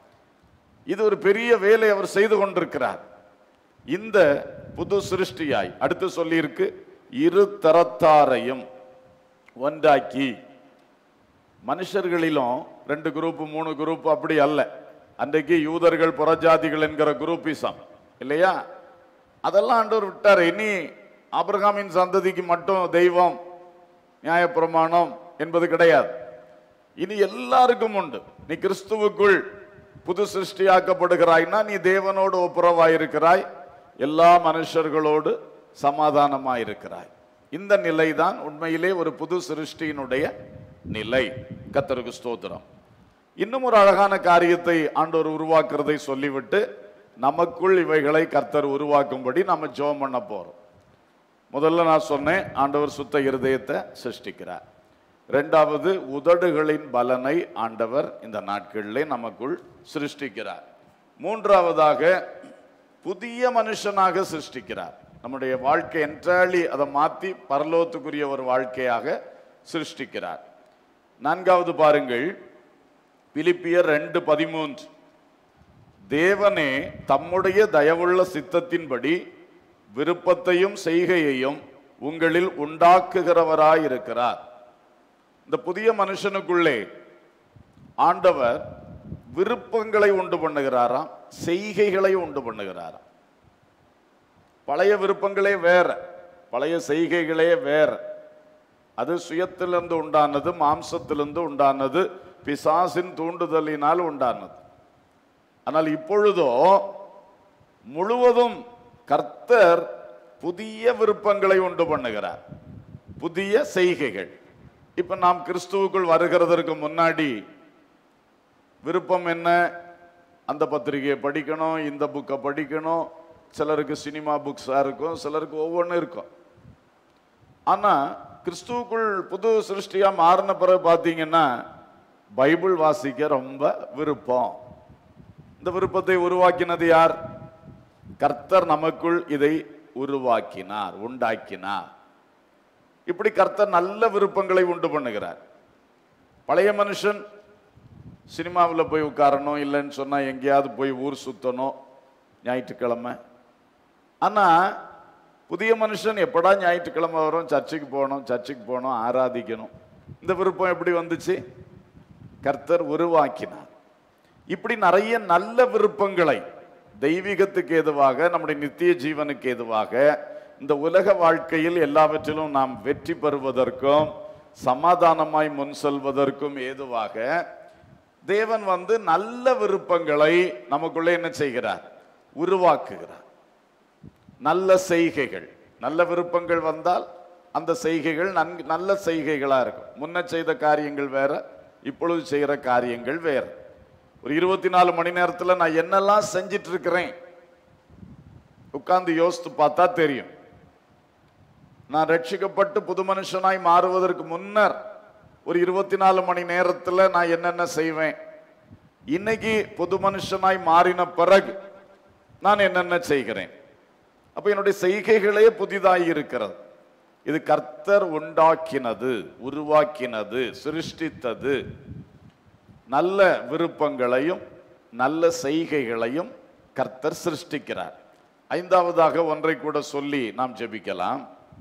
Speaker 3: இது ஒரு பெரிய வேலை அவர் செய்து கொண்டிருக்கிறார் இந்த புது சிருஷ்டியாய் அடுத்து சொல்லியிருக்கு இரு தரத்தாரையும் ஒன்றாக்கி மனுஷர்களிலும் ரெண்டு குரூப் மூணு குரூப் அப்படி அல்ல அன்றைக்கு யூதர்கள் புறஜாதிகள் என்கிற குரூப்பிசம் இல்லையா அதெல்லாம் ஆண்டவர் விட்டார் இனி ஆபிரகாமின் சந்ததிக்கு மட்டும் தெய்வம் நியாயப்பிரமாணம் என்பது கிடையாது இனி எல்லாருக்கும் உண்டு நீ கிறிஸ்துவுக்குள் புது சிருஷ்டியாக்கப்படுகிறாய்னா நீ தேவனோடு ஒப்புரவாயிருக்கிறாய் எல்லா மனுஷர்களோடு சமாதானமாயிருக்கிறாய் இந்த நிலைதான் உண்மையிலே ஒரு புது சிருஷ்டியினுடைய நிலை கத்தருக்கு ஸ்தோத்திரம் இன்னும் ஒரு அழகான காரியத்தை ஆண்டவர் உருவாக்குறதை சொல்லிவிட்டு நமக்குள் இவைகளை கர்த்தர் உருவாக்கும்படி நம்ம ஜெபம் பண்ண போறோம் முதல்ல நான் சொன்னேன் ஆண்டவர் சுத்த இருதயத்தை சிருஷ்டிக்கிறார் ரெண்டாவது உதடுகளின் பலனை ஆண்டவர் இந்த நாட்களிலே நமக்குள் சிருஷ்டிக்கிறார் மூன்றாவதாக புதிய மனுஷனாக சிருஷ்டிக்கிறார் நம்முடைய வாழ்க்கை என்ட்ராலி அதை மாற்றி பரலோகத்துக்குரிய ஒரு வாழ்க்கையாக சிருஷ்டிக்கிறார் நான்காவது பாருங்கள் பிலிப்பியர் ரெண்டு பதிமூன்று தேவனே தம்முடைய தயவுள்ள சித்தத்தின்படி விருப்பத்தையும் செய்கையையும் உங்களில் உண்டாக்குகிறவராயிருக்கிறார் இந்த புதிய மனுஷனுக்குள்ளே ஆண்டவர் விருப்பங்களை உண்டு பண்ணுகிறாராம் செய்கைகளை உண்டு பண்ணுகிறாராம் பழைய விருப்பங்களே வேற பழைய செய்கைகளே வேற அது சுயத்திலிருந்து உண்டானது மாம்சத்திலிருந்து உண்டானது பிசாசின் தூண்டுதலினால் உண்டானது ஆனால் இப்பொழுதோ முழுவதும் கர்த்தர் புதிய விருப்பங்களை உண்டு பண்ணுகிறார் புதிய செய்கைகள் இப்ப நாம் கிறிஸ்துவுக்குள் வருகிறதற்கு முன்னாடி விருப்பம் என்ன அந்த பத்திரிகையை படிக்கணும் இந்த புக்கை படிக்கணும் சிலருக்கு சினிமா புக்ஸாக இருக்கும் சிலருக்கு ஒவ்வொன்றும் இருக்கும் ஆனா கிறிஸ்துவுக்குள் புது சிருஷ்டியா மாறின பிறகு பார்த்தீங்கன்னா பைபிள் வாசிக்க ரொம்ப விருப்பம் இந்த விருப்பத்தை உருவாக்கினது யார் கர்த்தர் நமக்குள் இதை உருவாக்கினார் உண்டாக்கினார் இப்படி கர்த்தர் நல்ல விருப்பங்களை உண்டு பண்ணுகிறார் பழைய மனுஷன் சினிமாவில் போய் உட்காரணும் இல்லைன்னு சொன்னா எங்கேயாவது போய் ஊர் சுத்தணும் ஞாயிற்றுக்கிழமை ஆனா புதிய மனுஷன் எப்படா ஞாயிற்றுக்கிழமை வரும் சர்ச்சுக்கு போகணும் சர்ச்சுக்கு போகணும் ஆராதிக்கணும் இந்த விருப்பம் எப்படி வந்துச்சு கர்த்தர் உருவாக்கினார் இப்படி நிறைய நல்ல விருப்பங்களை தெய்வீகத்துக்கு ஏதுவாக நம்முடைய நித்திய ஜீவனுக்கு ஏதுவாக இந்த உலக வாழ்க்கையில் எல்லாவற்றிலும் நாம் வெற்றி பெறுவதற்கும் சமாதானமாய் முன் செல்வதற்கும் ஏதுவாக தேவன் வந்து நல்ல விருப்பங்களை நமக்குள்ளே என்ன செய்கிறார் உருவாக்குகிறார் நல்ல செய்கைகள் நல்ல விருப்பங்கள் வந்தால் அந்த செய்கைகள் நன்கு நல்ல செய்கைகளா இருக்கும் முன்ன செய்த காரியங்கள் வேற இப்பொழுது செய்கிற காரியங்கள் வேற ஒரு இருபத்தி நாலு மணி நேரத்துல நான் என்னெல்லாம் செஞ்சிட்டு இருக்கிறேன் உட்கார்ந்து யோசித்து பார்த்தா தெரியும் நான் ரட்சிக்கப்பட்டு புது மனுஷனாய் மாறுவதற்கு முன்னர் ஒரு இருபத்தி நாலு மணி நேரத்துல நான் என்னென்ன செய்வேன் இன்னைக்கு புது மனுஷனாய் மாறின பிறகு நான் என்னென்ன செய்கிறேன் அப்ப என்னுடைய செய்கைகளே புதிதாய் இருக்கிறது இது கர்த்தர் உண்டாக்கினது உருவாக்கினது சிருஷ்டித்தது நல்ல விருப்பங்களையும் நல்ல செய்கைகளையும் கர்த்தர் சிருஷ்டிக்கிறார் ஐந்தாவதாக ஒன்றை கூட சொல்லி நாம் ஜெபிக்கலாம்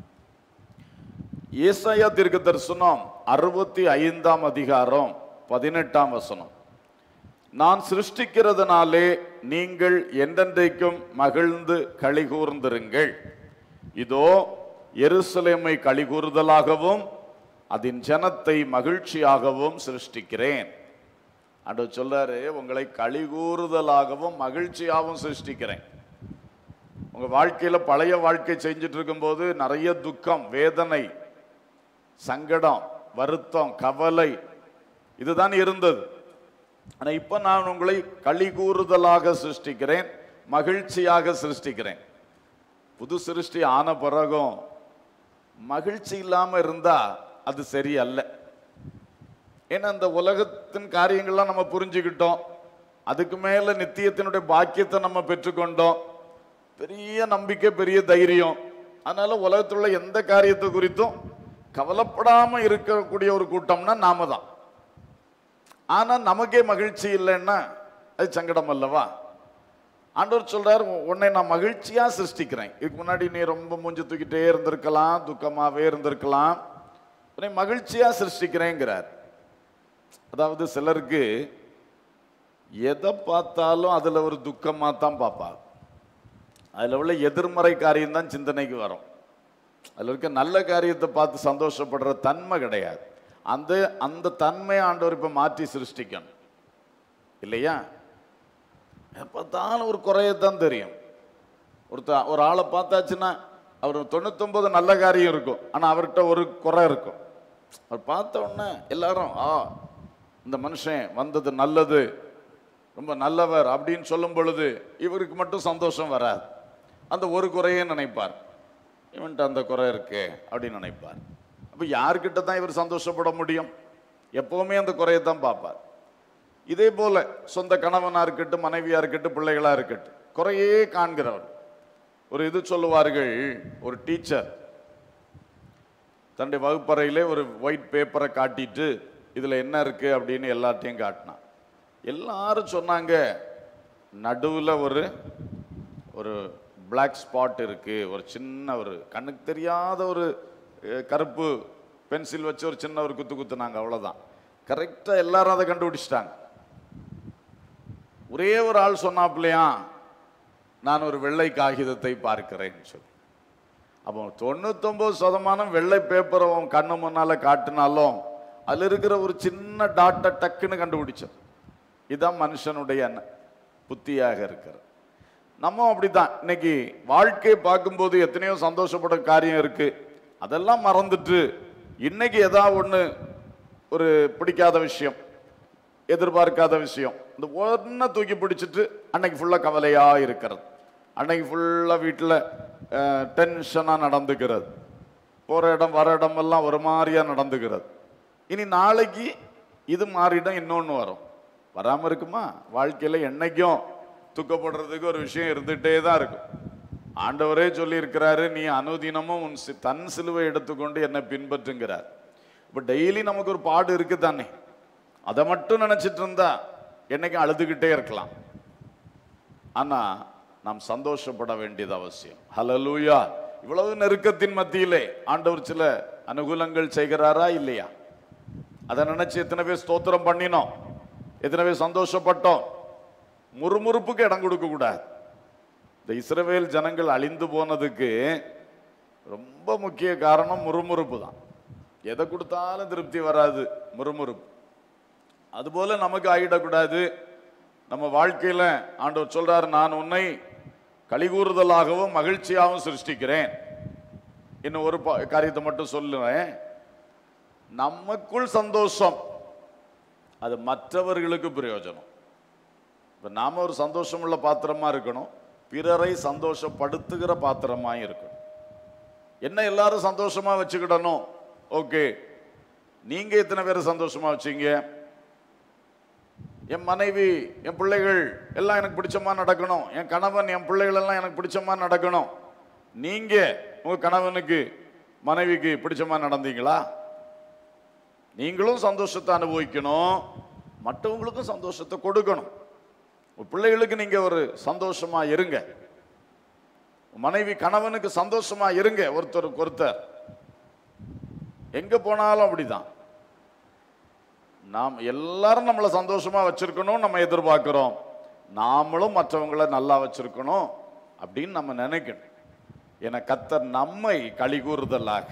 Speaker 3: ஏசாயா தீர்க்க தரிசனம் அறுபத்தி ஐந்தாம் அதிகாரம் பதினெட்டாம் வசனம் நான் சிருஷ்டிக்கிறதுனாலே நீங்கள் என்றென்றைக்கும் மகிழ்ந்து களிகூர்ந்திருங்கள் இதோ எருசலேமை களிகூறுதலாகவும் அதன் ஜனத்தை மகிழ்ச்சியாகவும் சிருஷ்டிக்கிறேன் அன்று சொல்றாரு உங்களை களிகூறுதலாகவும் மகிழ்ச்சியாகவும் சிருஷ்டிக்கிறேன் உங்க வாழ்க்கையில பழைய வாழ்க்கை செஞ்சுட்டு இருக்கும்போது நிறைய துக்கம் வேதனை சங்கடம் வருத்தம் கவலை இதுதான் இருந்தது ஆனா இப்ப நான் உங்களை களி கூறுதலாக சிருஷ்டிக்கிறேன் மகிழ்ச்சியாக சிருஷ்டிக்கிறேன் புது சிருஷ்டி ஆன பிறகும் மகிழ்ச்சி இல்லாம இருந்தா அது சரியல்ல ஏன்னா இந்த உலகத்தின் காரியங்கள்லாம் நம்ம புரிஞ்சுக்கிட்டோம் அதுக்கு மேல நித்தியத்தினுடைய பாக்கியத்தை நம்ம பெற்றுக்கொண்டோம் பெரிய நம்பிக்கை பெரிய தைரியம் அதனால உலகத்தில் உள்ள எந்த காரியத்தை குறித்தும் கவலைப்படாம இருக்கக்கூடிய ஒரு கூட்டம்னா நாம தான் ஆனா நமக்கே மகிழ்ச்சி இல்லைன்னா அது சங்கடம் அல்லவா ஆண்டவர் சொல்றார் "உ- உன்னை நான் மகிழ்ச்சியா சிருஷ்டிக்கிறேன் இதுக்கு முன்னாடி நீ ரொம்ப மூஞ்சி தூக்கிட்டே இருந்திருக்கலாம் துக்கமாவே இருந்திருக்கலாம் உன்னை மகிழ்ச்சியா சிருஷ்டிக்கிறேங்கிறார் அதாவது சிலருக்கு எதை பார்த்தாலும் அதுல ஒரு துக்கமா தான் பார்ப்பாங்க அதுல உள்ள எதிர்மறை காரியம் தான் சிந்தனைக்கு வரும் அதுல இருக்க நல்ல காரியத்தை பார்த்து சந்தோஷப்படுற தன்மை கிடையாது அந்த அந்த தன்மை ஆண்டவர் இப்ப மாற்றி சிருஷ்டிக்கணும் இல்லையா எப்ப பார்த்தாலும் ஒரு குறையத்தான் தெரியும் ஒருத்த ஒரு ஆளை பார்த்தாச்சுன்னா அவர் தொண்ணூத்தொன்பது நல்ல காரியம் இருக்கும் ஆனா அவர்கிட்ட ஒரு குறை இருக்கும் அவர் பார்த்த உடனே எல்லாரும் ஆ இந்த மனுஷன் வந்தது நல்லது ரொம்ப நல்லவர் அப்படின்னு சொல்லும் பொழுது இவருக்கு மட்டும் சந்தோஷம் வராது அந்த ஒரு குறையே நினைப்பார் இவன்ட்ட அந்த குறை இருக்கு அப்படின்னு நினைப்பார் அப்ப யார்கிட்ட தான் இவர் சந்தோஷப்பட முடியும் எப்பவுமே அந்த குறையை தான் பார்ப்பார் இதே போல சொந்த கணவனா இருக்கட்டும் மனைவியா இருக்கட்டும் பிள்ளைகளா இருக்கட்டும் குறையே காண்கிறவர் ஒரு இது சொல்லுவார்கள் ஒரு டீச்சர் தன்னுடைய வகுப்பறையிலே ஒரு ஒயிட் பேப்பரை காட்டிட்டு இதுல என்ன இருக்கு அப்படின்னு எல்லாத்தையும் காட்டினான் எல்லாரும் சொன்னாங்க நடுவுல ஒரு ஒரு பிளாக் ஸ்பாட் இருக்கு ஒரு சின்ன ஒரு கண்ணுக்கு தெரியாத ஒரு அஹ், கருப்பு பென்சில் வச்சு ஒரு சின்ன ஒரு குத்து குத்துனாங்க அவ்வளவுதான் கரெக்டா எல்லாரும் அதை கண்டுபிடிச்சிட்டாங்க ஒரே ஒரு ஆள் சொன்னாப்லையா நான் ஒரு வெள்ளை காகிதத்தை பார்க்கிறேன் சொல்லி அப்போ தொண்ணூத்தொன்பது சதமானம் வெள்ளை பேப்பரை உன் கண்ணு முன்னால காட்டினாலும் அதுல இருக்கிற ஒரு சின்ன டாட்டை டக்குன்னு கண்டுபிடிச்சது இதுதான் மனுஷனுடைய எண்ண- புத்தியாக இருக்கிறது நம்ம அப்படிதான் இன்னைக்கு வாழ்க்கையை பார்க்கும்போது எத்தனையோ சந்தோஷப்பட காரியம் இருக்கு அதெல்லாம் மறந்துட்டு இன்னைக்கு ஏதாவது ஒண்ணு ஒரு பிடிக்காத விஷயம் எதிர்பார்க்காத விஷயம் இந்த ஒன்றை தூக்கி பிடிச்சிட்டு அன்னைக்கு ஃபுல்லாக கவலையா இருக்கிறது அன்னைக்கு ஃபுல்லாக வீட்டில் டென்ஷனாக நடந்துக்கிறது போகிற இடம் வர இடம் எல்லாம் ஒரு மாதிரியா நடந்துக்கிறது இனி நாளைக்கு இது மாறிடும் இன்னொன்று வரும் வராமல் இருக்குமா வாழ்க்கையில் என்னைக்கும் துக்கப்படுறதுக்கு ஒரு விஷயம் இருந்துகிட்டே தான் இருக்கும் ஆண்டவரே சொல்லி இருக்கிறாரு நீ அனுதினமும் உன் சி- தன் சிலுவை எடுத்துக்கொண்டு என்னை பின்பற்றுங்கிறார் இப்போ டெய்லி நமக்கு ஒரு பாடு இருக்கு தானே அதை மட்டும் நினைச்சிட்டு இருந்தா என்னைக்கும் அழுதுகிட்டே இருக்கலாம் ஆனா நாம் சந்தோஷப்பட வேண்டியது அவசியம் ஹலலூயா இவ்வளவு நெருக்கத்தின் மத்தியிலே ஆண்டவர் சில அனுகூலங்கள் செய்கிறாரா இல்லையா அதை நினைச்சு எத்தனை பேர் ஸ்தோத்திரம் பண்ணினோம் எத்தனை பேர் சந்தோஷப்பட்டோம் முறுமுறுப்புக்கு இடம் கொடுக்க கூடாது இந்த இஸ்ரவேல் ஜனங்கள் அழிந்து போனதுக்கு ரொம்ப முக்கிய காரணம் முறுமுறுப்பு தான் எதை கொடுத்தாலும் திருப்தி வராது முறுமுறுப்பு அதுபோல நமக்கு ஆகிடக்கூடாது நம்ம வாழ்க்கையில ஆண்டவர் சொல்றாரு நான் உன்னை கலிகூறுதலாகவும் மகிழ்ச்சியாகவும் சிருஷ்டிக்கிறேன் இன்னும் ஒரு பா- காரியத்தை மட்டும் சொல்லுவேன் நமக்குள் சந்தோஷம் அது மற்றவர்களுக்கு பிரயோஜனம் இப்ப நாம ஒரு சந்தோஷமுள்ள பாத்திரமா இருக்கணும் பிறரை சந்தோஷப்படுத்துகிற பாத்திரமா இருக்கணும் என்ன எல்லாரும் சந்தோஷமா வச்சுக்கிடணும் ஓகே நீங்க எத்தனை பேரை சந்தோஷமா வச்சீங்க என் மனைவி என் பிள்ளைகள் எல்லாம் எனக்கு பிடிச்சமா நடக்கணும் என் கணவன் என் பிள்ளைகள் எல்லாம் எனக்கு பிடிச்சமா நடக்கணும் நீங்க உங்க கணவனுக்கு மனைவிக்கு பிடிச்சமா நடந்தீங்களா நீங்களும் சந்தோஷத்தை அனுபவிக்கணும் மற்றவங்களுக்கும் சந்தோஷத்தை கொடுக்கணும் உங்க பிள்ளைகளுக்கு நீங்க ஒரு சந்தோஷமா இருங்க உங்க மனைவி கணவனுக்கு சந்தோஷமா இருங்க ஒருத்தருக்கு ஒருத்தர் எங்க போனாலும் அப்படிதான் நாம் எல்லாரும் நம்மளை சந்தோஷமா வச்சிருக்கணும் நம்ம எதிர்பார்க்கிறோம் நாமளும் மற்றவங்களை நல்லா வச்சிருக்கணும் அப்படின்னு நம்ம நினைக்கணும் என கத்தர் நம்மை கலிகூறுதலாக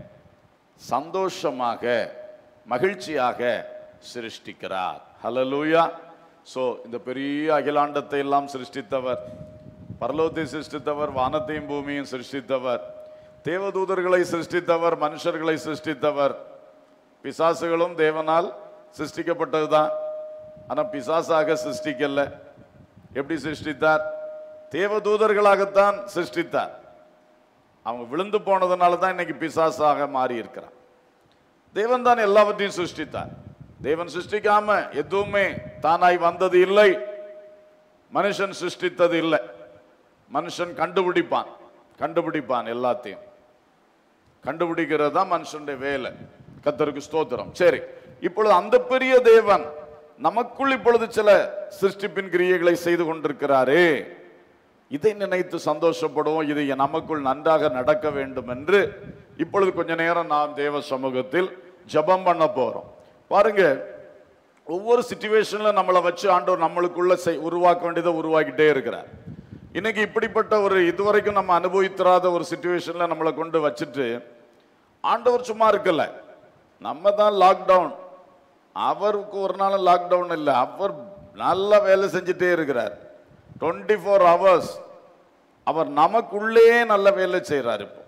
Speaker 3: சந்தோஷமாக மகிழ்ச்சியாக சிருஷ்டிக்கிறார் ஹலலூயா சோ இந்த பெரிய அகிலாண்டத்தை எல்லாம் சிருஷ்டித்தவர் பரலோகத்தை சிருஷ்டித்தவர் வானத்தையும் பூமியும் சிருஷ்டித்தவர் தேவதூதர்களை சிருஷ்டித்தவர் மனுஷர்களை சிருஷ்டித்தவர் பிசாசுகளும் தேவனால் சிருஷ்டிக்கப்பட்டதுதான் ஆனா பிசாசாக சிருஷ்டிக்கல எப்படி சிருஷ்டித்தார் தேவதூதர்களாகத்தான் சிருஷ்டித்தார் அவங்க விழுந்து போனதுனால தான் இன்னைக்கு பிசாசாக மாறி இருக்கிறான் தேவன் தான் எல்லாவற்றையும் சிருஷ்டித்தார் தேவன் சிருஷ்டிக்காம எதுவுமே தானாய் வந்தது இல்லை மனுஷன் சிருஷ்டித்தது இல்லை மனுஷன் கண்டுபிடிப்பான் கண்டுபிடிப்பான் எல்லாத்தையும் கண்டுபிடிக்கிறது தான் மனுஷனுடைய வேலை கத்தருக்கு ஸ்தோத்திரம் சரி இப்பொழுது அந்த பெரிய தேவன் நமக்குள் இப்பொழுது சில சிருஷ்டிப்பின் கிரியைகளை செய்து கொண்டிருக்கிறாரே இதை நினைத்து சந்தோஷப்படுவோம் இது நமக்குள் நன்றாக நடக்க வேண்டும் என்று இப்பொழுது கொஞ்ச நேரம் நாம் தேவ சமூகத்தில் ஜெபம் பண்ண போறோம் பாருங்க ஒவ்வொரு சுச்சுவேஷன்ல நம்மளை வச்சு ஆண்டவர் நம்மளுக்குள்ள செய் உருவாக்க வேண்டியதை உருவாக்கிட்டே இருக்கிறார் இன்னைக்கு இப்படிப்பட்ட ஒரு இதுவரைக்கும் நம்ம அனுபவித்திராத ஒரு சுச்சுவேஷன்ல நம்மளை கொண்டு வச்சுட்டு ஆண்டவர் சும்மா இருக்கல நம்ம தான் லாக்டவுன் அவருக்கு ஒரு நாள் லாக்டவுன் இல்லை அவர் நல்ல வேலை செஞ்சுட்டே இருக்கிறார் டுவெண்ட்டி ஃபோர் ஹவர்ஸ் அவர் நமக்குள்ளே நல்ல வேலை செய்கிறார் இப்போ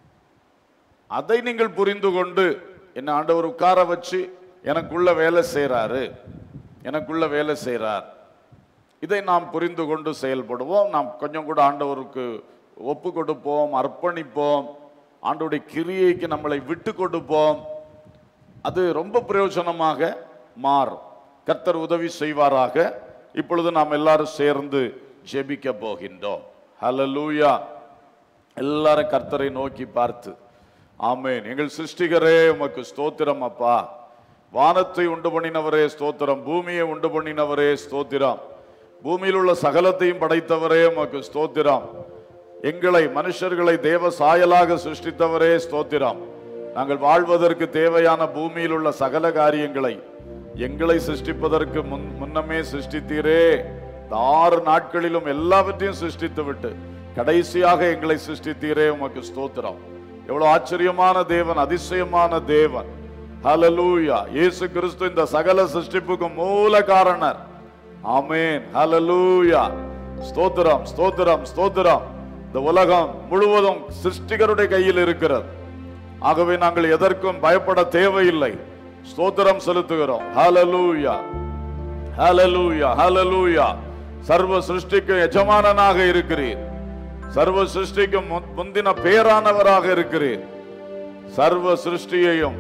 Speaker 3: அதை நீங்கள் புரிந்து கொண்டு என்ன ஆண்டவர் உட்கார வச்சு எனக்குள்ள வேலை செய்கிறாரு எனக்குள்ள வேலை செய்கிறார் இதை நாம் புரிந்து கொண்டு செயல்படுவோம் நாம் கொஞ்சம் கூட ஆண்டவருக்கு ஒப்பு கொடுப்போம் அர்ப்பணிப்போம் ஆண்டவருடைய கிரியைக்கு நம்மளை விட்டு கொடுப்போம் அது ரொம்ப பிரயோஜனமாக மாறும் கர்த்தர் உதவி செய்வாராக இப்பொழுது நாம் எல்லாரும் சேர்ந்து ஜெபிக்க போகின்றோம் ஹalleluya எல்லாரும் கர்த்தரை நோக்கி பார்த்து ஆமென் எங்கள் சிருஷ்டிகரே உமக்கு ஸ்தோத்திரம் அப்பா வானத்தை உண்டு பண்ணினவரே ஸ்தோத்திரம் பூமியை உண்டு பண்ணினவரே ஸ்தோத்திரம் பூமியில் உள்ள சகலத்தையும் படைத்தவரே உமக்கு ஸ்தோத்திரம் எங்களை மனுஷர்களை தேவ சாயலாக சிருஷ்டித்தவரே ஸ்தோத்திரம் நாங்கள் வாழ்வதற்கு தேவையான பூமியில் உள்ள சகல காரியங்களை எங்களை சிருஷ்டிப்பதற்கு முன் முன்னமே சிருஷ்டித்தீரே இந்த ஆறு நாட்களிலும் எல்லாவற்றையும் சிருஷ்டித்து விட்டு கடைசியாக எங்களை சிருஷ்டித்தீரே உமக்கு ஸ்தோத்திரம் எவ்வளவு ஆச்சரியமான தேவன் அதிசயமான தேவன் ஹalleluya இயேசு கிறிஸ்து இந்த சகல சிருஷ்டிப்புக்கு மூல காரணர் ஆமென் ஹalleluya ஸ்தோத்திரம் ஸ்தோத்திரம் ஸ்தோத்திரம் இந்த உலகம் முழுவதும் சிருஷ்டிகருடைய கையில் இருக்கிறது ஆகவே நாங்கள் எதற்கும் பயப்பட தேவையில்லை ஸ்தோத்திரம் செலுத்துகிறோம் ஹalleluya ஹalleluya ஹalleluya சர்வ சிருஷ்டிக்கு எஜமானனாக இருக்கிறீர் சர்வ சிருஷ்டிக்கு முன்- முந்தின பேரானவராக இருக்கிறீர் சர்வ சிருஷ்டியையும்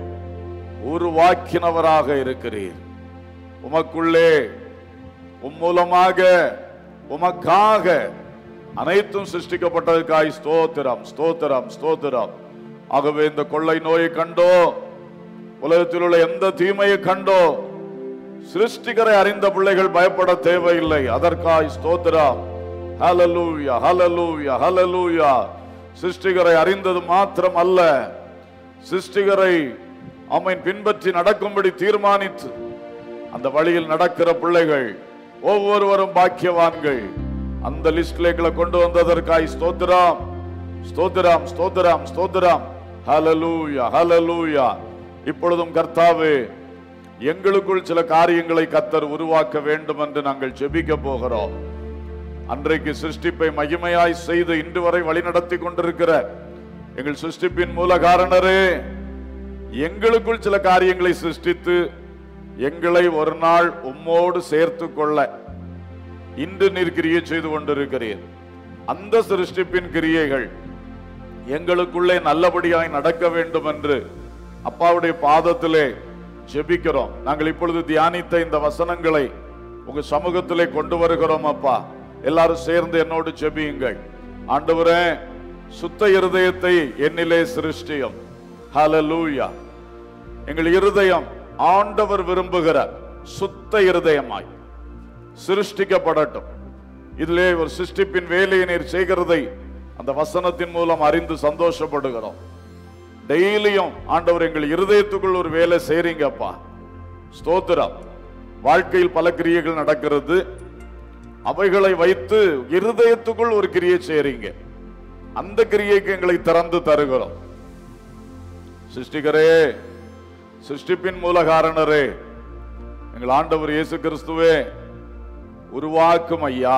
Speaker 3: உருவாக்கினவராக இருக்கிறீர் உமக்குள்ளே உம் மூலமாக உமக்காக அனைத்தும் சிருஷ்டிக்கப்பட்டதுக்காய் ஸ்தோத்திரம் ஸ்தோத்திரம் ஸ்தோத்திரம் ஆகவே இந்த கொள்ளை நோயை கண்டோ உலகத்தில் உள்ள எந்த தீமையை கண்டோ சிருஷ்டிகரை அறிந்த பிள்ளைகள் பயப்பட தேவையில்லை அதற்காய் ஸ்தோத்திரம் ஹalleluya ஹalleluya ஹalleluya சிருஷ்டிகரை அறிந்தது மாத்திரம் அல்ல சிருஷ்டிகரை அவன் பின்பற்றி நடக்கும்படி தீர்மானித்து அந்த வழியில் நடக்கிற பிள்ளைகள் ஒவ்வொருவரும் பாக்கியவான்கள் அந்த லிஸ்ட்ல எங்களை கொண்டு வந்ததற்காய் ஸ்தோத்திரம் ஸ்தோத்திரம் ஸ்தோத்திரம் ஸ்தோத்திரம் ஹalleluya ஹalleluya இப்பொழுதும் கர்த்தாவே எங்களுக்குள் சில காரியங்களை கத்தர் உருவாக்க வேண்டும் என்று நாங்கள் ஜெபிக்க போகிறோம் அன்றைக்கு சிருஷ்டிப்பை மகிமையாய் செய்து இன்று வரை வழிநடத்தி கொண்டிருக்கிற எங்கள் சிருஷ்டிப்பின் மூல காரணரே எங்களுக்குள் சில காரியங்களை சிருஷ்டித்து எங்களை ஒரு நாள் உம்மோடு சேர்த்து கொள்ள இன்று நீர் கிரியை செய்து கொண்டிருக்கிறீர் அந்த சிருஷ்டிப்பின் கிரியைகள் எங்களுக்குள்ளே நல்லபடியாய் நடக்க வேண்டும் என்று அப்பாவுடைய பாதத்திலே ஜெபிக்கிறோம் நாங்கள் இப்பொழுது தியானித்த இந்த வசனங்களை உங்க சமூகத்திலே கொண்டு வருகிறோம் அப்பா எல்லாரும் சேர்ந்து என்னோடு ஜெபியுங்கள் ஆண்டவரே சுத்த இருதயத்தை என்னிலே சிருஷ்டியும் ஹalleluya எங்கள் இருதயம் ஆண்டவர் விரும்புகிற சுத்த இருதயமாய் சிருஷ்டிக்கப்படட்டும் இதிலே ஒரு சிருஷ்டிப்பின் வேலையை நீர் செய்கிறதை அந்த வசனத்தின் மூலம் அறிந்து சந்தோஷப்படுகிறோம் டெய்லியும் ஆண்டவர் எங்கள் இருதயத்துக்குள் ஒரு வேலை செய்றீங்கப்பா ஸ்தோத்திரம் வாழ்க்கையில் பல கிரியைகள் நடக்கிறது அவைகளை வைத்து இருதயத்துக்குள் ஒரு கிரியை செய்றீங்க அந்த கிரியைக்கு எங்களை திறந்து தருகிறோம் சிருஷ்டிகரே சிருஷ்டிப்பின் மூலகாரணரே எங்கள் ஆண்டவர் இயேசு கிறிஸ்துவே உருவாக்கும் ஐயா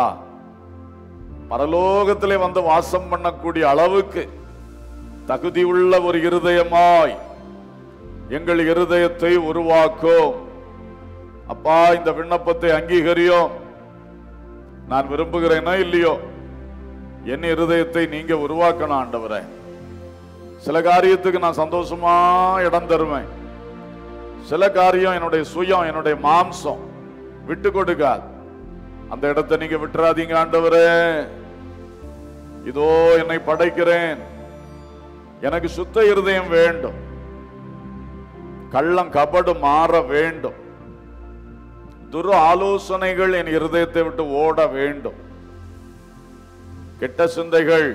Speaker 3: பரலோகத்திலே வந்து வாசம் பண்ணக்கூடிய அளவுக்கு தகுதியுள்ள ஒரு இருதயமாய் எங்கள் இருதயத்தை உருவாக்கும் அப்பா இந்த விண்ணப்பத்தை அங்கீகரியும் நான் விரும்புகிறேனோ இல்லையோ என் இருதயத்தை நீங்க உருவாக்கணும் ஆண்டவரே சில காரியத்துக்கு நான் சந்தோஷமா இடம் தருவேன் சில காரியம் என்னுடைய சுயம் என்னுடைய மாம்சம் விட்டு கொடுக்காது அந்த இடத்தை நீங்க விட்டுறாதீங்க ஆண்டவரே இதோ என்னை படைக்கிறேன் எனக்கு சுத்த இருதயம் வேண்டும் கள்ளம் கபடு மாற வேண்டும் துரு ஆலோசனைகள் என் இருதயத்தை விட்டு ஓட வேண்டும் கெட்ட சிந்தைகள்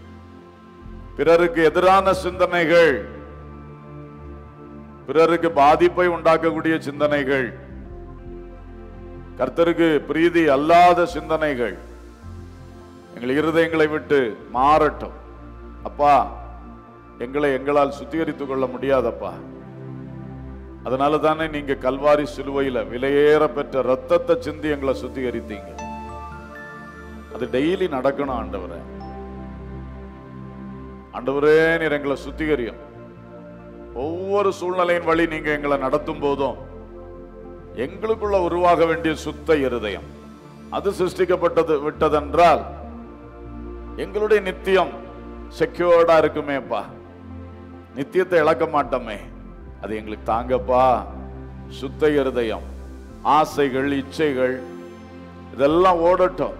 Speaker 3: பிறருக்கு எதிரான சிந்தனைகள் பிறருக்கு பாதிப்பை உண்டாக்கக்கூடிய சிந்தனைகள் கர்த்தருக்கு பிரீதி அல்லாத சிந்தனைகள் எங்கள் இருதயங்களை விட்டு மாறட்டும் அப்பா எங்களை எங்களால் சுத்திகரித்துக் கொள்ள முடியாதப்பா அதனால தானே நீங்க கல்வாரி சிலுவையில விலையேற பெற்ற ரத்தத்தை சிந்தி எங்களை சுத்திகரித்தீங்க அது டெய்லி நடக்கணும் ஆண்டவரே ஆண்டவரே நீர் எங்களை சுத்திகரியும் ஒவ்வொரு சூழ்நிலையின் வழி நீங்க எங்களை நடத்தும் போதும் எங்களுக்குள்ள உருவாக வேண்டிய சுத்த இருதயம் அது சிருஷ்டிக்கப்பட்டது விட்டதென்றால் எங்களுடைய நித்தியம் செக்யூர்டா இருக்குமேப்பா நித்தியத்தை இழக்க மாட்டோமே அது எங்களுக்கு தாங்கப்பா சுத்த இருதயம் ஆசைகள் இச்சைகள் இதெல்லாம் ஓடட்டும்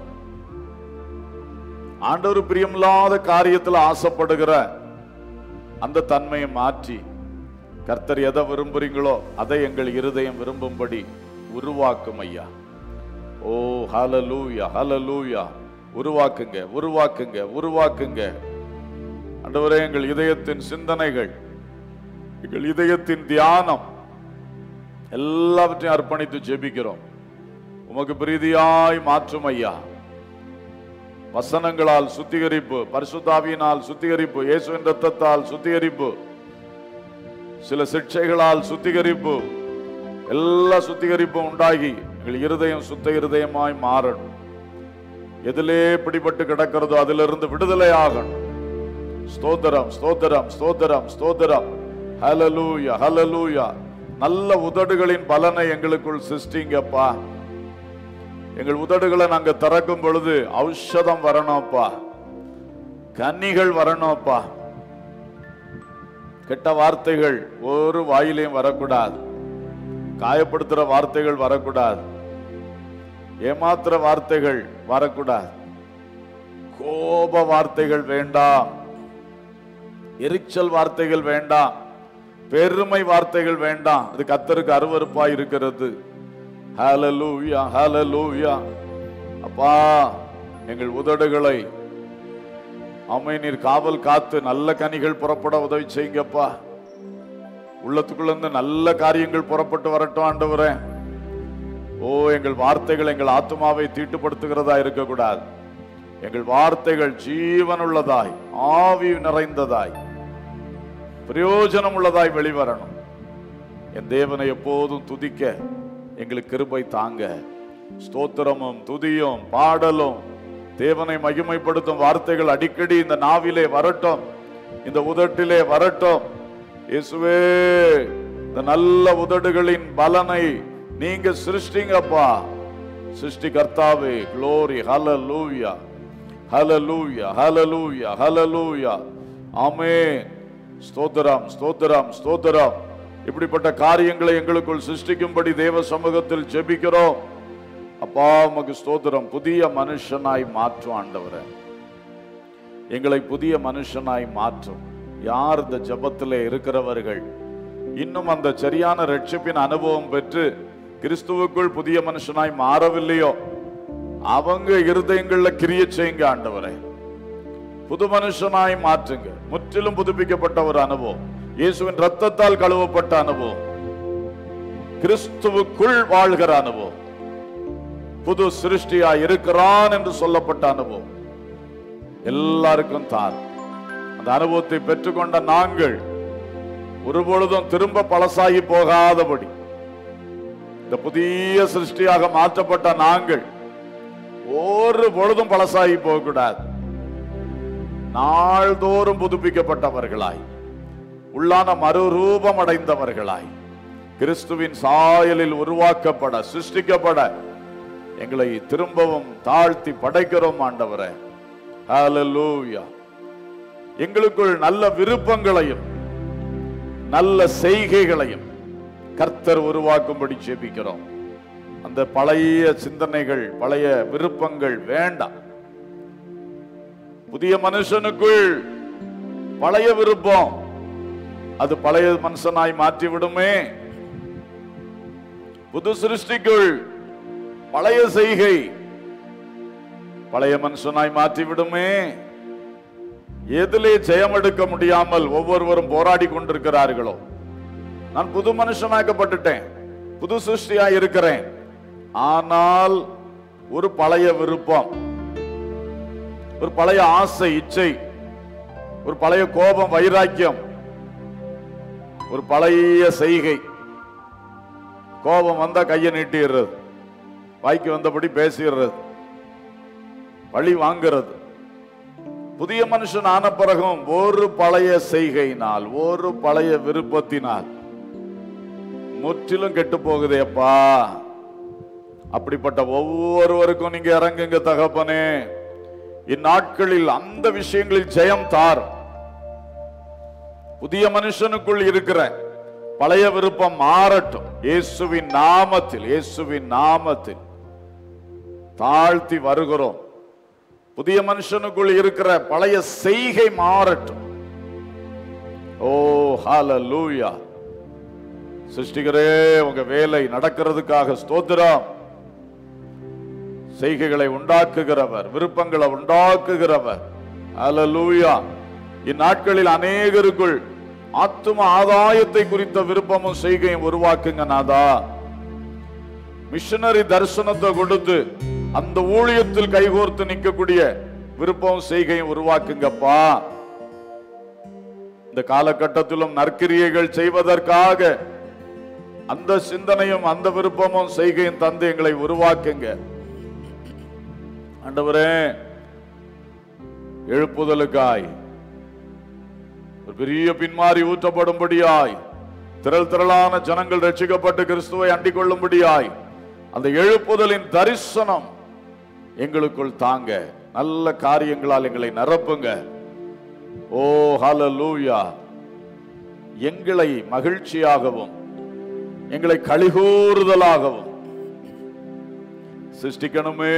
Speaker 3: ஆண்டவர் பிரியமில்லாத காரியத்தில் ஆசைப்படுகிற அந்த தன்மையை மாற்றி கர்த்தர் எதை விரும்புறீங்களோ அதை எங்கள் இருதயம் விரும்பும்படி உருவாக்கும் ஐயா ஓ ஹalleluya ஹalleluya உருவாக்குங்க உருவாக்குங்க உருவாக்குங்க ஆண்டவரே எங்கள் இதயத்தின் சிந்தனைகள் எங்கள் இதயத்தின் தியானம் எல்லாவற்றையும் அர்ப்பணித்து ஜெபிக்கிறோம் உமக்கு பிரீதியாய் மாற்றும் ஐயா வசனங்களால் சுத்திகரிப்பு பரிசுத்தாவியினால் சுத்திகரிப்பு இயேசுவின் ரத்தத்தால் சுத்திகரிப்பு சில சிக்ஷைகளால் சுத்திகரிப்பு எல்லா சுத்திகரிப்பும் உண்டாகி எங்கள் இருதயம் சுத்த இருதயமாய் மாறணும் எதிலே பிடிபட்டு கிடக்கிறதோ அதிலிருந்து விடுதலை ஆகணும் ஸ்தோத்திரம் ஸ்தோத்திரம் ஸ்தோத்திரம் ஸ்தோத்திரம் ஹalleluya ஹalleluya நல்ல உதடுகளின் பலனை எங்களுக்குள் சிருஷ்டிங்கப்பா எங்கள் உதடுகளை நாங்க திறக்கும் பொழுது ஔஷதம் வரணும்ப்பா கன்னிகள் வரணும்ப்பா கெட்ட வார்த்தைகள் ஒரு வாயிலையும் வரக்கூடாது காயப்படுத்துற வார்த்தைகள் வரக்கூடாது ஏமாத்துற வார்த்தைகள் வரக்கூடாது கோப வார்த்தைகள் வேண்டாம் எரிச்சல் வார்த்தைகள் வேண்டாம் பெருமை வார்த்தைகள் வேண்டாம் அது கத்தருக்கு அருவருப்பா இருக்கிறது ஹalleluya ஹalleluya அப்பா எங்கள் உதடுகளை அம்மை நீர் காவல் காத்து நல்ல கனிகள் புறப்பட உதவி செய்யுங்கப்பா உள்ளத்துக்குள்ள இருந்து நல்ல காரியங்கள் புறப்பட்டு வரட்டும் ஆண்டவரே ஓ எங்கள் வார்த்தைகள் எங்கள் ஆத்மாவை தீட்டுப்படுத்துகிறதா இருக்கக்கூடாது எங்கள் வார்த்தைகள் ஜீவனுள்ளதாய் ஆவி நிறைந்ததாய் பிரயோஜனம் உள்ளதாய் வெளிவரணும் என் தேவனை எப்போதும் துதிக்க எங்களுக்கு கிருபை தாங்க ஸ்தோத்திரமும் துதியும் பாடலும் தேவனை மகிமைப்படுத்தும் வார்த்தைகள் அடிக்கடி இந்த நாவிலே வரட்டும் இந்த உதட்டிலே வரட்டும் இயேசுவே இந்த நல்ல உதடுகளின் பலனை நீங்க சிருஷ்டிங்கப்பா சிருஷ்டி கர்த்தாவே க்ளோரி ஹalleluya ஹalleluya ஹalleluya ஹalleluya ஆமென் ஸ்தோத்திரம் ஸ்தோத்திரம் ஸ்தோத்திரம் இப்படிப்பட்ட காரியங்களை எங்களுக்குள் சிருஷ்டிக்கும்படி தேவ சமூகத்தில் ஜெபிக்கிறோம் அப்பா உமக்கு ஸ்தோத்திரம் புதிய மனுஷனாய் மாற்றும் ஆண்டவரே எங்களை புதிய மனுஷனாய் மாற்றும் யார் இந்த ஜெபத்திலே இருக்கிறவர்கள் இன்னும் அந்த சரியான ரட்சிப்பின் அனுபவம் பெற்று கிறிஸ்துவுக்குள் புதிய மனுஷனாய் மாறவில்லையோ அவங்க இருதயங்கள்ல கிரிய செய்யுங்க ஆண்டவரே புது மனுஷனாய் மாற்றுங்க முற்றிலும் புதுப்பிக்கப்பட்ட ஒரு அனுபவம் இயேசுவின் ரத்தத்தால் கழுவப்பட்ட அனுபவம் கிறிஸ்துவுக்குள் வாழ்கிற அனுபவம் புது சிருஷ்டியா இருக்கிறான் என்று சொல்லப்பட்ட அனுபவம் எல்லாருக்கும் தார் அந்த அனுபவத்தை பெற்றுக்கொண்ட நாங்கள் ஒருபொழுதும் திரும்ப பழசாகி போகாதபடி இந்த புதிய சிருஷ்டியாக மாற்றப்பட்ட நாங்கள் ஒரு பொழுதும் பழசாகி போகக்கூடாது நாள்தோறும் புதுப்பிக்கப்பட்டவர்களாய் உள்ளான மறுரூபம் அடைந்தவர்களாய் கிறிஸ்துவின் சாயலில் உருவாக்கப்பட சிருஷ்டிக்கப்பட எங்களை திரும்பவும் தாழ்த்தி படைக்கிறோம் ஆண்டவரே ஹalleluya எங்களுக்குள் நல்ல விருப்பங்களையும் நல்ல செய்கைகளையும் கர்த்தர் உருவாக்கும்படி ஜெபிக்கிறோம் அந்த பழைய சிந்தனைகள் பழைய விருப்பங்கள் வேண்டாம் புதிய மனுஷனுக்குள் பழைய விருப்பம் அது பழைய மனுஷனாய் மாற்றி விடுமே புது சிருஷ்டிக்குள் பழைய செய்கை பழைய மனுஷனாய் மாற்றி விடுமே எதிலே ஜெயம் எடுக்க முடியாமல் ஒவ்வொருவரும் போராடி கொண்டிருக்கிறார்களோ நான் புது மனுஷனாக்கப்பட்டுட்டேன் புது சிருஷ்டியா இருக்கிறேன் ஆனால் ஒரு பழைய விருப்பம் ஒரு பழைய ஆசை இச்சை ஒரு பழைய கோபம் வைராக்கியம் ஒரு பழைய செய்கை கோபம் வந்தா கையை நீட்டிடுறது வாய்க்கு வந்தபடி பேசிடுறது பழி வாங்குறது புதிய மனுஷன் ஆன பிறகும் ஒரு பழைய செய்கையினால் ஒரு பழைய விருப்பத்தினால் முற்றிலும் கெட்டு போகுதேப்பா அப்படிப்பட்ட ஒவ்வொருவருக்கும் நீங்க இறங்குங்க தகப்பனே இந்நாட்களில் அந்த விஷயங்களில் ஜெயம் தார் புதிய மனுஷனுக்குள் இருக்கிற பழைய விருப்பம் மாறட்டும் இயேசுவின் நாமத்தில் இயேசுவின் நாமத்தில் தாழ்த்தி வருகிறோம் புதிய மனுஷனுக்குள் இருக்கிற பழைய செய்கை மாறட்டும் ஓ ஹalleluya சிருஷ்டிகரே உங்க வேலை நடக்கிறதுக்காக ஸ்தோத்திரம் செய்கைகளை உண்டாக்குகிறவர் விருப்பங்களை உண்டாக்குகிறவர் ஹalleluya இந்நாட்களில் அநேகருக்குள் ஆத்தும ஆதாயத்தை குறித்த விருப்பமும் செய்கையும் உருவாக்குங்க நாதா மிஷனரி தரிசனத்தை கொடுத்து அந்த ஊழியத்தில் கைகோர்த்து நிற்கக்கூடிய விருப்பம் செய்கையும் உருவாக்குங்கப்பா இந்த காலகட்டத்திலும் நற்கிரியைகள் செய்வதற்காக அந்த சிந்தனையும் அந்த விருப்பமும் செய்கையும் தந்து எங்களை உருவாக்குங்க ஆண்டவரே எழுப்புதலுக்காய் ஒரு பெரிய பின்மாறி ஊற்றப்படும்படியாய் திரள் திரளான ஜனங்கள் ரட்சிக்கப்பட்டு கிறிஸ்துவை அண்டிக் கொள்ளும்படியாய் அந்த எழுப்புதலின் தரிசனம் எங்களுக்குள் தாங்க நல்ல காரியங்களால் எங்களை நிரப்புங்க ஓ ஹalleluya எங்களை மகிழ்ச்சியாகவும் எங்களை கழிகூறுதலாகவும் சிருஷ்டிக்கணுமே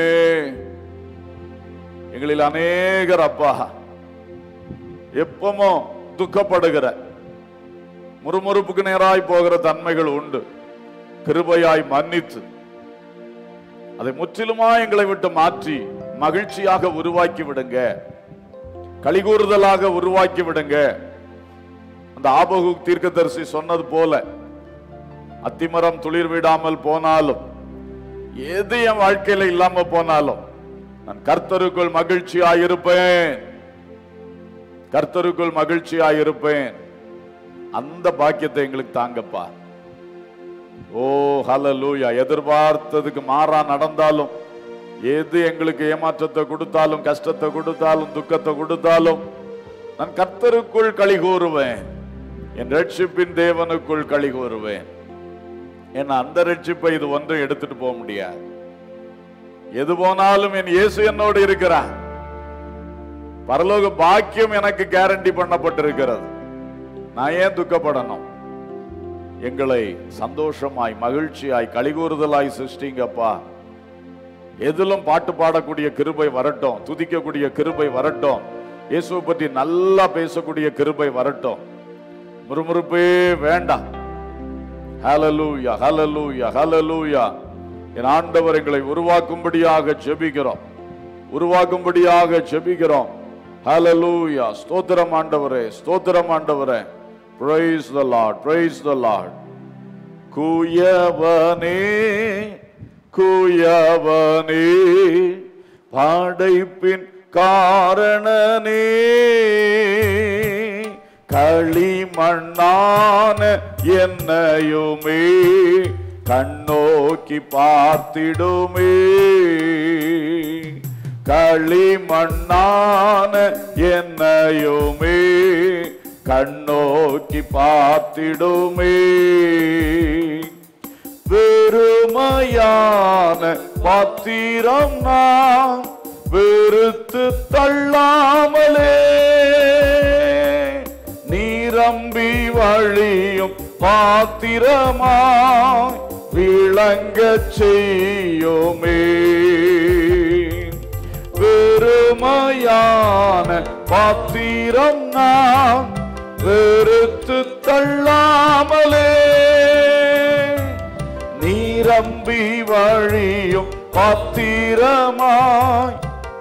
Speaker 3: எங்களில் அநேகர் அப்பா எப்பமோ துக்கப்படுகிற முறுமுறுப்புக்கு நேராய் போகிற தன்மைகள் உண்டு கிருபையாய் மன்னித்து அதை முற்றிலுமா எங்களை விட்டு மாற்றி மகிழ்ச்சியாக உருவாக்கி விடுங்க கலிகூறுதலாக உருவாக்கி விடுங்க அந்த ஆபகு தீர்க்கதரிசி சொன்னது போல அத்திமரம் துளிர் விடாமல் போனாலும் எது என் வாழ்க்கையில இல்லாம போனாலும் நான் கர்த்தருக்குள் மகிழ்ச்சியாய் இருப்பேன் கர்த்தருக்குள் மகிழ்ச்சியாய் இருப்பேன் அந்த பாக்கியத்தை எங்களுக்கு தாங்கப்பா ஓ ஹalleluya எதிர்பார்த்ததுக்கு மாறா நடந்தாலும் எது எங்களுக்கு ஏமாற்றத்தை கொடுத்தாலும் கஷ்டத்தை கொடுத்தாலும் துக்கத்தை கொடுத்தாலும் நான் கர்த்தருக்குள் களி கூறுவேன் என் ரட்சிப்பின் தேவனுக்குள் களி கூறுவேன் ஏன்னா அந்த ரட்சிப்பை இது ஒன்றும் எடுத்துட்டு போக முடியாது எது போனாலும் என் இயேசு என்னோடு இருக்கிறார் பரலோக பாக்கியம் எனக்கு கேரண்டி பண்ணப்பட்டிருக்கிறது நான் ஏன் துக்கப்படணும் எங்களை சந்தோஷமாய் மகிழ்ச்சியாய் கலிகூறுதலாய் சிருஷ்டிங்கப்பா எதிலும் பாட்டு பாடக்கூடிய கிருபை வரட்டும் துதிக்கக்கூடிய கிருபை வரட்டும் இயேசுவை பற்றி நல்லா பேசக்கூடிய கிருபை வரட்டும் முறுமுறுப்பே வேண்டாம் ஹalleluya ஹalleluya ஹalleluya என் ஆண்டவர் எங்களை உருவாக்கும்படியாக ஜெபிக்கிறோம் உருவாக்கும்படியாக ஜெபிக்கிறோம் ஹalleluya ஸ்தோத்திரம் ஆண்டவரே ஸ்தோத்திரம் ஆண்டவரே praise the lord praise the lord குயவனே குயவனே படைப்பின் காரணனே களிமண்ணான என்னையுமே கண்ணோக்கி பார்த்திடுமே களிமண்ணான என்னையுமே கண்ணோக்கி பார்த்திடுமே வெறுமையான பாத்திரம் நான் வெறுத்து தள்ளாமலே நீரம்பி வழியும் பாத்திரமாய் விளங்க செய்யுமே வெறுமையான பாத்திரம் நான் வெறுத்து தள்ளாமலே நீரம்பி வழியும் பாத்திரமாய்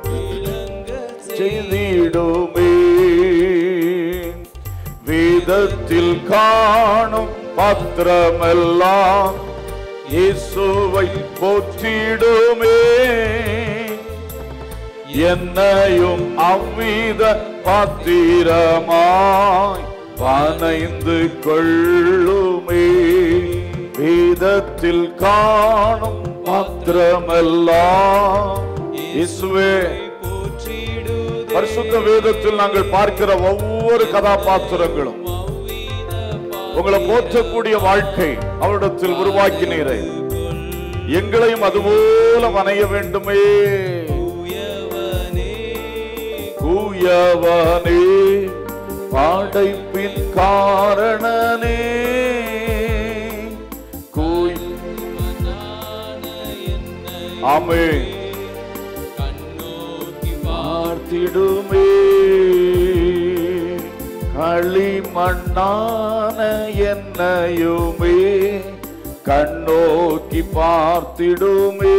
Speaker 3: செய்திடுமே வேதத்தில் காணும் பாத்திரமெல்லாம் இயேசுவை போற்றிடுமே என்னையும் அவ்வித பாத்திரமாய் பனைந்து கொள்ளுமே வேதத்தில் காணும் பாத்திரமெல்லாம் இயேசுவே பரிசுத்த வேதத்தில் நாங்கள் பார்க்கிற ஒவ்வொரு கதாபாத்திரங்களும் உங்களை போற்றக்கூடிய வாழ்க்கை அவரிடத்தில் உருவாக்கினீரே எங்களையும் அதுபோல வணைய வேண்டுமே கூயவனே பாடைப்பின் காரணனே கூய் ஆமே பார்த்திடுமே களிமண்ணான என்னையுமே கண்ணோக்கி பார்த்திடுமே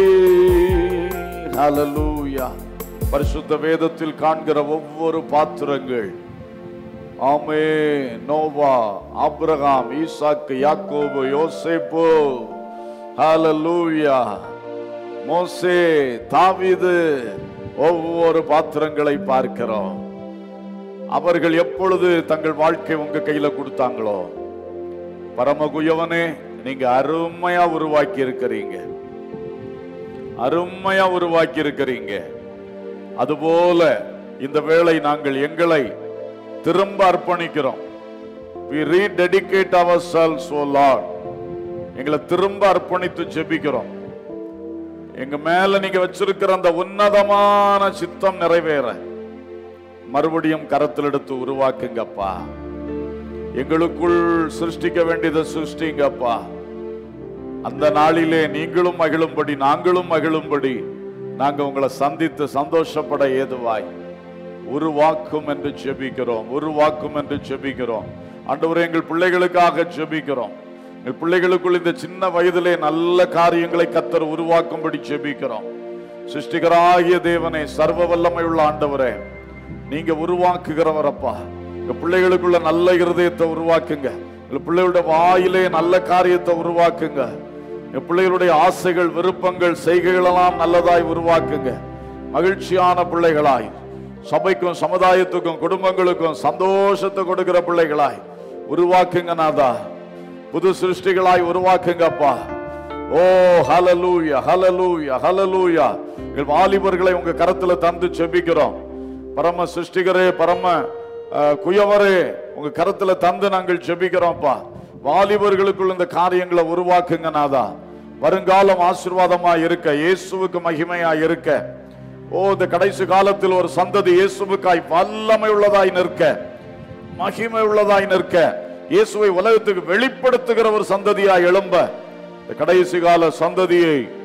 Speaker 3: ஹalleluya பரிசுத்த வேதத்தில் காண்கிற ஒவ்வொரு பாத்திரங்கள் ஆமே நோவா ஆபிரகாம் ஈசாக்கு யாக்கோபு யோசேப்பு ஹalleluya மோசே தாவீது ஒவ்வொரு பாத்திரங்களை பார்க்கிறோம் அவர்கள் எப்பொழுது தங்கள் வாழ்க்கை உங்க கையில கொடுத்தாங்களோ பரமகுயவனே நீங்க அருமையா உருவாக்கி இருக்கிறீங்க அருமையா உருவாக்கி இருக்கிறீங்க அதுபோல இந்த வேளை நாங்கள் எங்களை திரும்ப அர்ப்பணிக்கிறோம் we rededicate ourselves o lord எங்களை திரும்ப அர்ப்பணித்து ஜெபிக்கிறோம் எங்க மேல நீங்க வச்சிருக்கிற அந்த உன்னதமான சித்தம் நிறைவேற மறுபடியும் கரத்தில் எடுத்து உருவாக்குங்கப்பா எங்களுக்குள் சிருஷ்டிக்க வேண்டியதை சிருஷ்டிங்கப்பா அந்த நாளிலே நீங்களும் மகிழும்படி நாங்களும் மகிழும்படி நாங்க உங்களை சந்தித்து சந்தோஷப்பட ஏதுவாய் உருவாக்கும் என்று ஜெபிக்கிறோம் உருவாக்கும் என்று ஜெபிக்கிறோம் ஆண்டவரே எங்கள் பிள்ளைகளுக்காக ஜெபிக்கிறோம் எங்கள் பிள்ளைகளுக்குள் இந்த சின்ன வயதிலே நல்ல காரியங்களை கத்தர் உருவாக்கும்படி ஜெபிக்கிறோம் சிருஷ்டிகராகிய தேவனே சர்வ வல்லமை உள்ள ஆண்டவரே நீங்க உருவாக்குகிறவரப்பா எங்க பிள்ளைகளுக்குள்ள நல்ல இருதயத்தை உருவாக்குங்க எங்க பிள்ளைகளுடைய வாயிலே நல்ல காரியத்தை உருவாக்குங்க என் பிள்ளைகளுடைய ஆசைகள் விருப்பங்கள் செய்கைகள் எல்லாம் நல்லதாய் உருவாக்குங்க மகிழ்ச்சியான பிள்ளைகளாய் சபைக்கும் சமுதாயத்துக்கும் குடும்பங்களுக்கும் சந்தோஷத்தை கொடுக்கிற பிள்ளைகளாய் உருவாக்குங்க நாதா புது சிருஷ்டிகளாய் உருவாக்குங்கப்பா ஓ ஹலலூயா ஹலலூயா ஹலலூயா எங்கள் வாலிபர்களை உங்க கரத்துல தந்து செபிக்கிறோம் பரம சிருஷ்டிகரே பரம அஹ், குயவரே உங்க கரத்துல தந்து நாங்கள் ஜெபிக்கிறோம்ப்பா வாலிபர்களுக்குள் இந்த காரியங்களை உருவாக்குங்க நாதா வருங்காலம் ஆசீர்வாதமா இருக்க இயேசுவுக்கு மகிமையா இருக்க ஓ இந்த கடைசி காலத்தில் ஒரு சந்ததி இயேசுவுக்காய் வல்லமை உள்ளதாய் நிற்க மகிமை உள்ளதாய் நிற்க இயேசுவை உலகத்துக்கு வெளிப்படுத்துகிற ஒரு சந்ததியாய் எழும்ப இந்த கடைசி கால சந்ததியை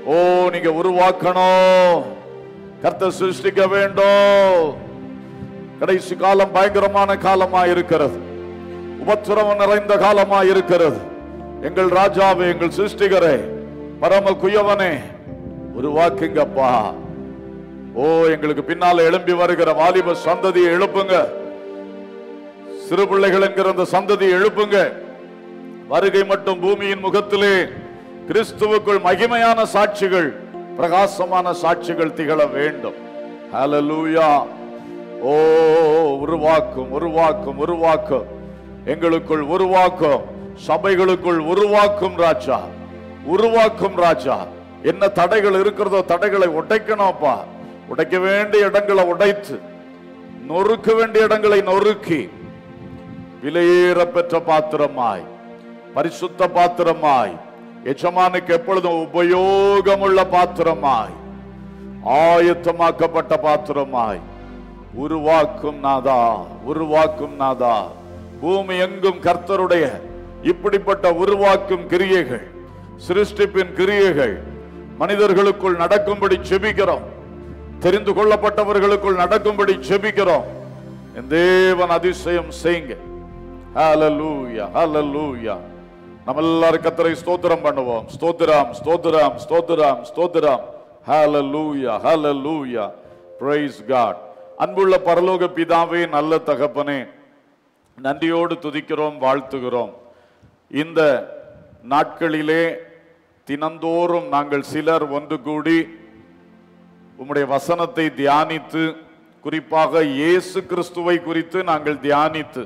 Speaker 3: ஓ நீங்க உருவாக்கணும் கர்த்தர் சிருஷ்டிக்க வேண்டும் கடைசி காலம் பயங்கரமான காலமா இருக்கிறது உபத்திரவம் நிறைந்த காலமா இருக்கிறது எங்கள் ராஜாவே எங்கள் சிருஷ்டிகரே பரம குயவனே உருவாக்குங்கப்பா ஓ எங்களுக்கு பின்னால எழும்பி வருகிற வாலிப சந்ததியை எழுப்புங்க சிறு பிள்ளைகள் என்கிற அந்த சந்ததியை எழுப்புங்க வருகை மட்டும் பூமியின் முகத்திலே கிறிஸ்துவுக்குள் மகிமையான சாட்சிகள் பிரகாசமான சாட்சிகள் திகழ வேண்டும் ஹalleluya ஓ உருவாக்கும் உருவாக்கும் உருவாக்கும் எங்களுக்குள் உருவாக்கும் சபைகளுக்குள் உருவாக்கும் ராஜா உருவாக்கும் ராஜா என்ன தடைகள் இருக்கிறதோ தடைகளை உடைக்கணும்ப்பா உடைக்க வேண்டிய இடங்களை உடைத்து நொறுக்க வேண்டிய இடங்களை நொறுக்கி விலையேற பெற்ற பாத்திரமாய் பரிசுத்த பாத்திரமாய் எஜமானுக்கு எப்பொழுதும் உபயோகமுள்ள பாத்திரமாய் ஆயத்தமாக்கப்பட்ட பாத்திரமாய் உருவாக்கும் நாதா உருவாக்கும் நாதா பூமி எங்கும் கர்த்தருடைய இப்படிப்பட்ட உருவாக்கும் கிரியைகள் சிருஷ்டிப்பின் கிரியைகள் மனிதர்களுக்குள் நடக்கும்படி செபிக்கிறோம் தெரிந்து கொள்ளப்பட்டவர்களுக்குள் நடக்கும்படி செபிக்கிறோம் என் தேவன் அதிசயம் செய்யுங்க ஹalleluya ஹalleluya நம்ம எல்லாரும் கர்த்தரை ஸ்தோத்திரம் பண்ணுவோம் ஸ்தோத்திரம் ஸ்தோத்திரம் ஸ்தோத்திரம் ஸ்தோத்திரம் ஹalleluya ஹalleluya praise god அன்புள்ள பரலோக பிதாவே நல்ல தகப்பனே நன்றியோடு துதிக்கிறோம் வாழ்த்துகிறோம் இந்த நாட்களிலே தினந்தோறும் நாங்கள் சிலர் ஒன்று கூடி உம்முடைய வசனத்தை தியானித்து குறிப்பாக இயேசு கிறிஸ்துவை குறித்து நாங்கள் தியானித்து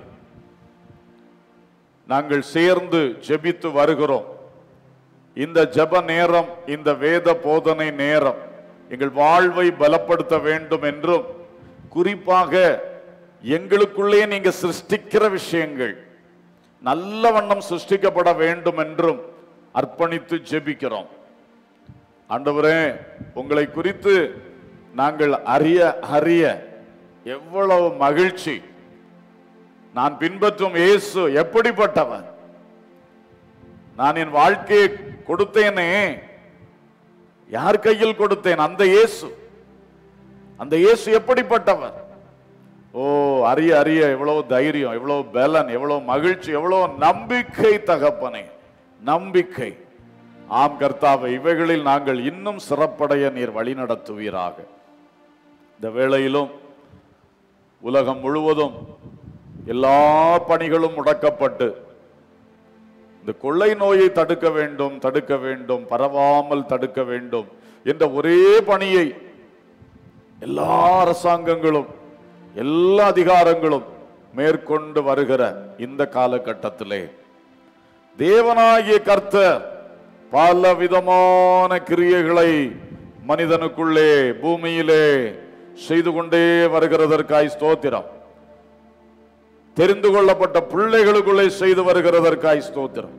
Speaker 3: நாங்கள் சேர்ந்து ஜெபித்து வருகிறோம் இந்த ஜெப நேரம் இந்த வேத போதனை நேரம் எங்கள் வாழ்வை பலப்படுத்த வேண்டும் என்றும் குறிப்பாக எங்களுக்குள்ளே நீங்க சிருஷ்டிக்கிற விஷயங்கள் நல்ல வண்ணம் சிருஷ்டிக்கப்பட வேண்டும் என்றும் அர்ப்பணித்து ஜெபிக்கிறோம் ஆண்டவரே உங்களை குறித்து நாங்கள் அறிய அறிய எவ்வளவு மகிழ்ச்சி நான் பின்பற்றும் இயேசு எப்படிப்பட்டவன் நான் என் வாழ்க்கையை கொடுத்தேனே யார் கையில் கொடுத்தேன் அந்த இயேசு அந்த இயேசு எப்படிப்பட்டவர் ஓ அறிய அறிய எவ்வளவு தைரியம் எவ்வளவு பலன் எவ்வளவு மகிழ்ச்சி எவ்வளவு நம்பிக்கை தகப்பனே நம்பிக்கை ஆம் கர்த்தாவை இவைகளில் நாங்கள் இன்னும் சிறப்படைய நீர் வழிநடத்துவீராக இந்த வேளையிலும் உலகம் முழுவதும் எல்லா பணிகளும் முடக்கப்பட்டு இந்த கொள்ளை நோயை தடுக்க வேண்டும் தடுக்க வேண்டும் பரவாமல் தடுக்க வேண்டும் என்ற ஒரே பணியை எல்லா அரசாங்கங்களும் எல்லா அதிகாரங்களும் மேற்கொண்டு வருகிற இந்த காலகட்டத்திலே தேவனாகிய கர்த்தர் பல விதமான கிரியைகளை மனிதனுக்குள்ளே பூமியிலே செய்து கொண்டே வருகிறதற்காய் ஸ்தோத்திரம் தெரிந்து கொள்ளப்பட்ட பிள்ளைகளுக்குள்ளே செய்து வருகிறதற்காய் ஸ்தோத்திரம்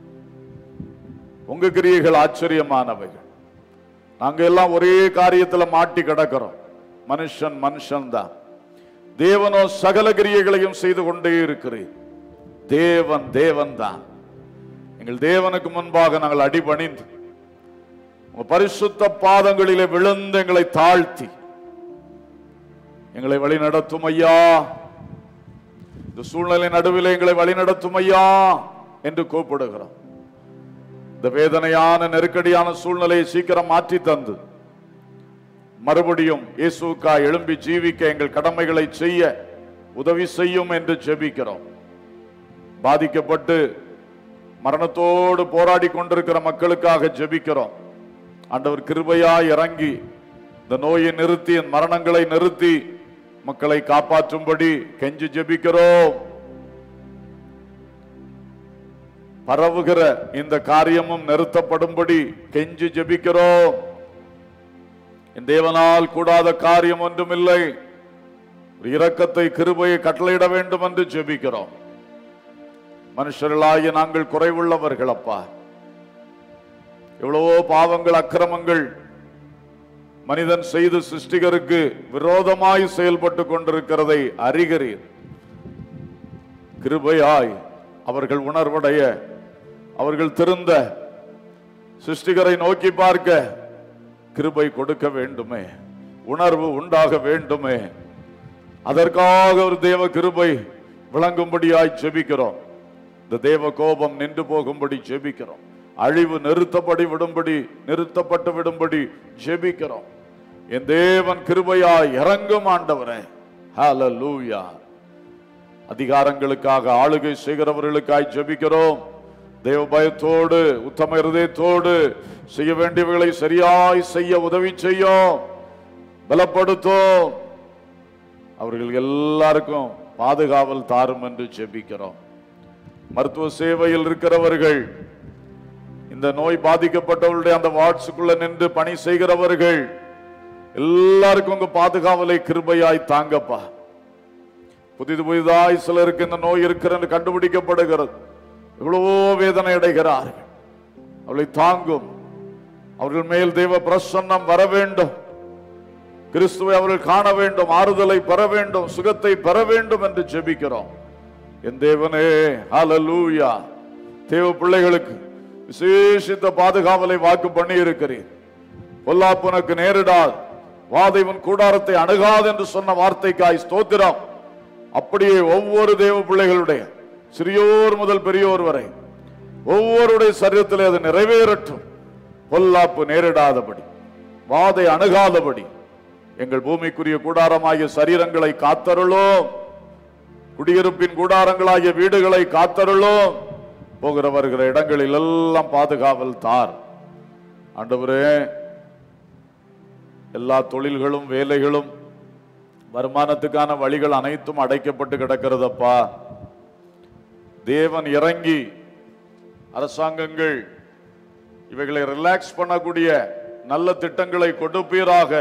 Speaker 3: உங்க கிரியைகள் ஆச்சரியமானவைகள் நாங்க எல்லாம் ஒரே காரியத்துல மாட்டி கிடக்கிறோம் மனுஷன் மனுஷன் தான் தேவனோ சகல கிரியைகளையும் செய்து கொண்டே இருக்கிறேன் தேவன் தேவன் தான் எங்கள் தேவனுக்கு முன்பாக நாங்கள் அடிபணிந்து உங்க பரிசுத்த பாதங்களிலே விழுந்து எங்களை தாழ்த்தி எங்களை வழி நடத்தும் ஐயா இந்த சூழ்நிலை நடுவில் எங்களை வழி நடத்தும் ஐயா என்று கூப்பிடுகிறோம் இந்த வேதனையான நெருக்கடியான சூழ்நிலையை சீக்கிரம் மாற்றி தந்து மறுபடியும் இயேசுக்கா எழும்பி ஜீவிக்க எங்கள் கடமைகளை செய்ய உதவி செய்யும் என்று ஜெபிக்கிறோம் பாதிக்கப்பட்டு மரணத்தோடு போராடி கொண்டிருக்கிற மக்களுக்காக ஜெபிக்கிறோம் ஆண்டவர் கிருபையா இறங்கி இந்த நோயை நிறுத்தி இந்த மரணங்களை நிறுத்தி மக்களை காப்பாற்றும்படி கெஞ்சி ஜெபிக்கிறோம் பரவுகிற இந்த காரியமும் நிறுத்தப்படும்படி கெஞ்சி ஜெபிக்கிறோம் என் தேவனால் கூடாத காரியம் ஒன்றுமில்லை ஒரு இரக்கத்தை கிருபையை கட்டளையிட வேண்டும் என்று ஜெபிக்கிறோம் மனுஷர்களாகிய நாங்கள் குறைவுள்ளவர்கள் அப்பா எவ்வளவோ பாவங்கள் அக்கிரமங்கள் மனிதன் செய்து சிருஷ்டிகருக்கு விரோதமாய் செயல்பட்டு கொண்டிருக்கிறதை அறிகிறீர் கிருபையாய் அவர்கள் உணர்வடைய அவர்கள் திருந்த சிருஷ்டிகரை நோக்கி பார்க்க கிருபை கொடுக்க வேண்டுமே உணர்வு உண்டாக வேண்டுமே அதற்காக ஒரு தேவ கிருபை விளங்கும்படியாய் ஜெபிக்கிறோம் இந்த தேவ கோபம் நின்று போகும்படி ஜெபிக்கிறோம் அழிவு நிறுத்தப்படி விடும்படி நிறுத்தப்பட்டு விடும்படி ஜெபிக்கிறோம் என் தேவன் கிருபையாய் இறங்கும் ஆண்டவரே ஹalleluya அதிகாரங்களுக்காக ஆளுகை செய்கிறவர்களுக்காய் ஜெபிக்கிறோம் தேவ பயத்தோடு உத்தம இருதயத்தோடு செய்ய வேண்டியவைகளை சரியாய் செய்ய உதவி செய்யும் பலப்படுத்தும் அவர்கள் எல்லாருக்கும் பாதுகாவல் தாரும் என்று ஜெபிக்கிறோம் மருத்துவ சேவையில் இருக்கிறவர்கள் இந்த நோய் பாதிக்கப்பட்டவர்களுடைய அந்த வாட்ஸுக்குள்ள நின்று பணி செய்கிறவர்கள் எல்லாருக்கும் உங்க பாதுகாவலை கிருபையாய் தாங்கப்பா புதிது புதிதாய் சிலருக்கு இந்த நோய் இருக்கிறது கண்டுபிடிக்கப்படுகிறது எவ்வளவோ வேதனை அடைகிறார்கள் அவளை தாங்கும் அவர்கள் மேல் தெய்வ பிரசன்னம் வர வேண்டும் கிறிஸ்துவை அவர்கள் காண வேண்டும் ஆறுதலை பெற வேண்டும் சுகத்தை பெற வேண்டும் என்று ஜெபிக்கிறோம் என் தேவனே ஹalleluya தேவ பிள்ளைகளுக்கு விசேஷித்த பாதுகாவலை வாக்கு பண்ணி இருக்கிறீர் பொல்லாப்புனக்கு நேரிடாது வாதைவன் கூடாரத்தை அணுகாது என்று சொன்ன வார்த்தைக்காய் ஸ்தோத்திரம் அப்படியே ஒவ்வொரு தேவ பிள்ளைகளுடைய சிறியோர் முதல் பெரியோர் வரை ஒவ்வொருடைய சரீரத்திலே அது நிறைவேறட்டும் பொல்லாப்பு நேரிடாதபடி வாதை அணுகாதபடி எங்கள் பூமிக்குரிய கூடாரமாகிய சரீரங்களை காத்தருளோம் குடியிருப்பின் கூடாரங்களாகிய வீடுகளை காத்தருளோம் போகிற வருகிற இடங்களில் எல்லாம் பாதுகாவல் தார் ஆண்டவரே எல்லா தொழில்களும் வேலைகளும் வருமானத்துக்கான வழிகள் அனைத்தும் அடைக்கப்பட்டு கிடக்கிறதப்பா தேவன் இறங்கி அரசாங்கங்கள் இவைகளை ரிலாக்ஸ் பண்ணக்கூடிய நல்ல திட்டங்களை கொடுப்பீராக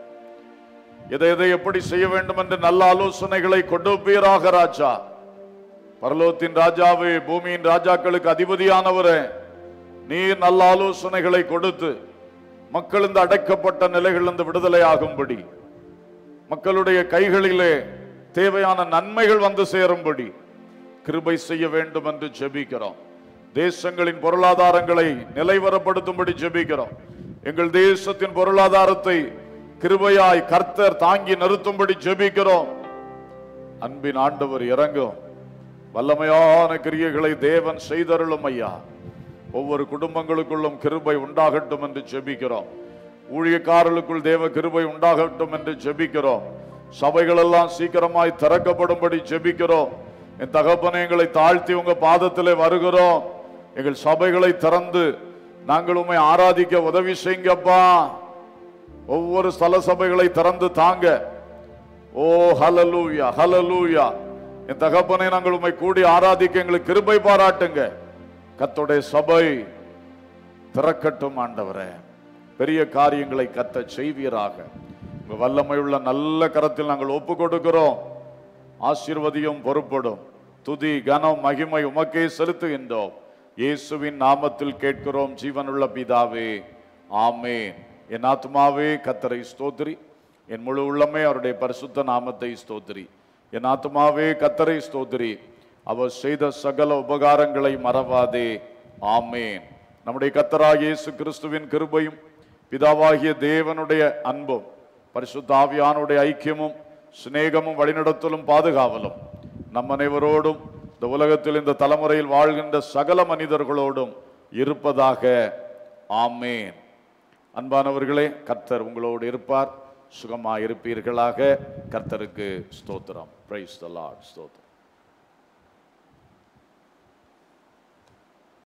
Speaker 3: எதை எதை எப்படி செய்ய வேண்டும் என்று நல்ல ஆலோசனைகளை கொடுப்பீராக ராஜா பரலோகத்தின் ராஜாவே பூமியின் ராஜாக்களுக்கு அதிபதியானவரே நீர் நல்ல ஆலோசனைகளை கொடுத்து மக்கள் இந்த அடைக்கப்பட்ட நிலைகளிலிருந்து விடுதலை ஆகும்படி மக்களுடைய கைகளிலே தேவையான நன்மைகள் வந்து சேரும்படி கிருபை செய்ய வேண்டும் என்று ஜெபிக்கிறோம் தேசங்களின் பொருளாதாரங்களை நிலைவரப்படுத்தும்படி ஜெபிக்கிறோம் எங்கள் தேசத்தின் பொருளாதாரத்தை கிருபையாய் கர்த்தர் தாங்கி நிறுத்தும்படி ஜெபிக்கிறோம் அன்பின் ஆண்டவர் இறங்கும் வல்லமையான கிரியைகளை தேவன் செய்தருளும் ஐயா ஒவ்வொரு குடும்பங்களுக்குள்ளும் கிருபை உண்டாகட்டும் என்று ஜெபிக்கிறோம் ஊழியக்காரர்களுக்குள் தேவ கிருபை உண்டாகட்டும் என்று ஜெபிக்கிறோம் சபைகள் எல்லாம் சீக்கிரமாய் திறக்கப்படும்படி ஜெபிக்கிறோம் என் தகப்பனை எங்களை தாழ்த்தி உங்க பாதத்திலே வருகிறோம் எங்கள் சபைகளை திறந்து நாங்கள் உம்மை ஆராதிக்க உதவி செய்யுங்கப்பா ஒவ்வொரு ஸ்தல சபைகளை திறந்து தாங்க ஓ ஹலலூயா ஹலலூயா என் தகப்பனை நாங்கள் உம்மை கூடி ஆராதிக்க எங்களுக்கு கிருபை பாராட்டுங்க கத்தோடைய சபை திறக்கட்டும் ஆண்டவரே பெரிய காரியங்களை கத்த செய்வீராக உங்க வல்லமையுள்ள நல்ல கரத்தில் நாங்கள் ஒப்பு கொடுக்கிறோம் ஆசீர்வதியும் பொறுப்படும் துதி கனம் மகிமை உமக்கே செலுத்துகின்றோம் இயேசுவின் நாமத்தில் கேட்கிறோம் ஜீவனுள்ள பிதாவே ஆமேன் என் ஆத்மாவே கத்தரை ஸ்தோத்திரி என் முழு உள்ளமே அவருடைய பரிசுத்த நாமத்தை ஸ்தோத்திரி என் ஆத்மாவே கத்தரை ஸ்தோத்திரி அவர் செய்த சகல உபகாரங்களை மறவாதே ஆமேன் நம்முடைய கத்தராகிய இயேசு கிறிஸ்துவின் கிருபையும் பிதாவாகிய தேவனுடைய அன்பும் பரிசுத்த ஆவியானுடைய ஐக்கியமும் சிநேகமும் வழிநடத்தலும் பாதுகாவலும் நம் அனைவரோடும் இந்த உலகத்தில் இந்த தலைமுறையில் வாழ்கின்ற சகல மனிதர்களோடும் இருப்பதாக ஆமேன் அன்பானவர்களே கர்த்தர் உங்களோடு இருப்பார் சுகமாக இருப்பீர்களாக கர்த்தருக்கு ஸ்தோத்திரம் பிரைஸ் த லார்ட் ஸ்தோத்திரம்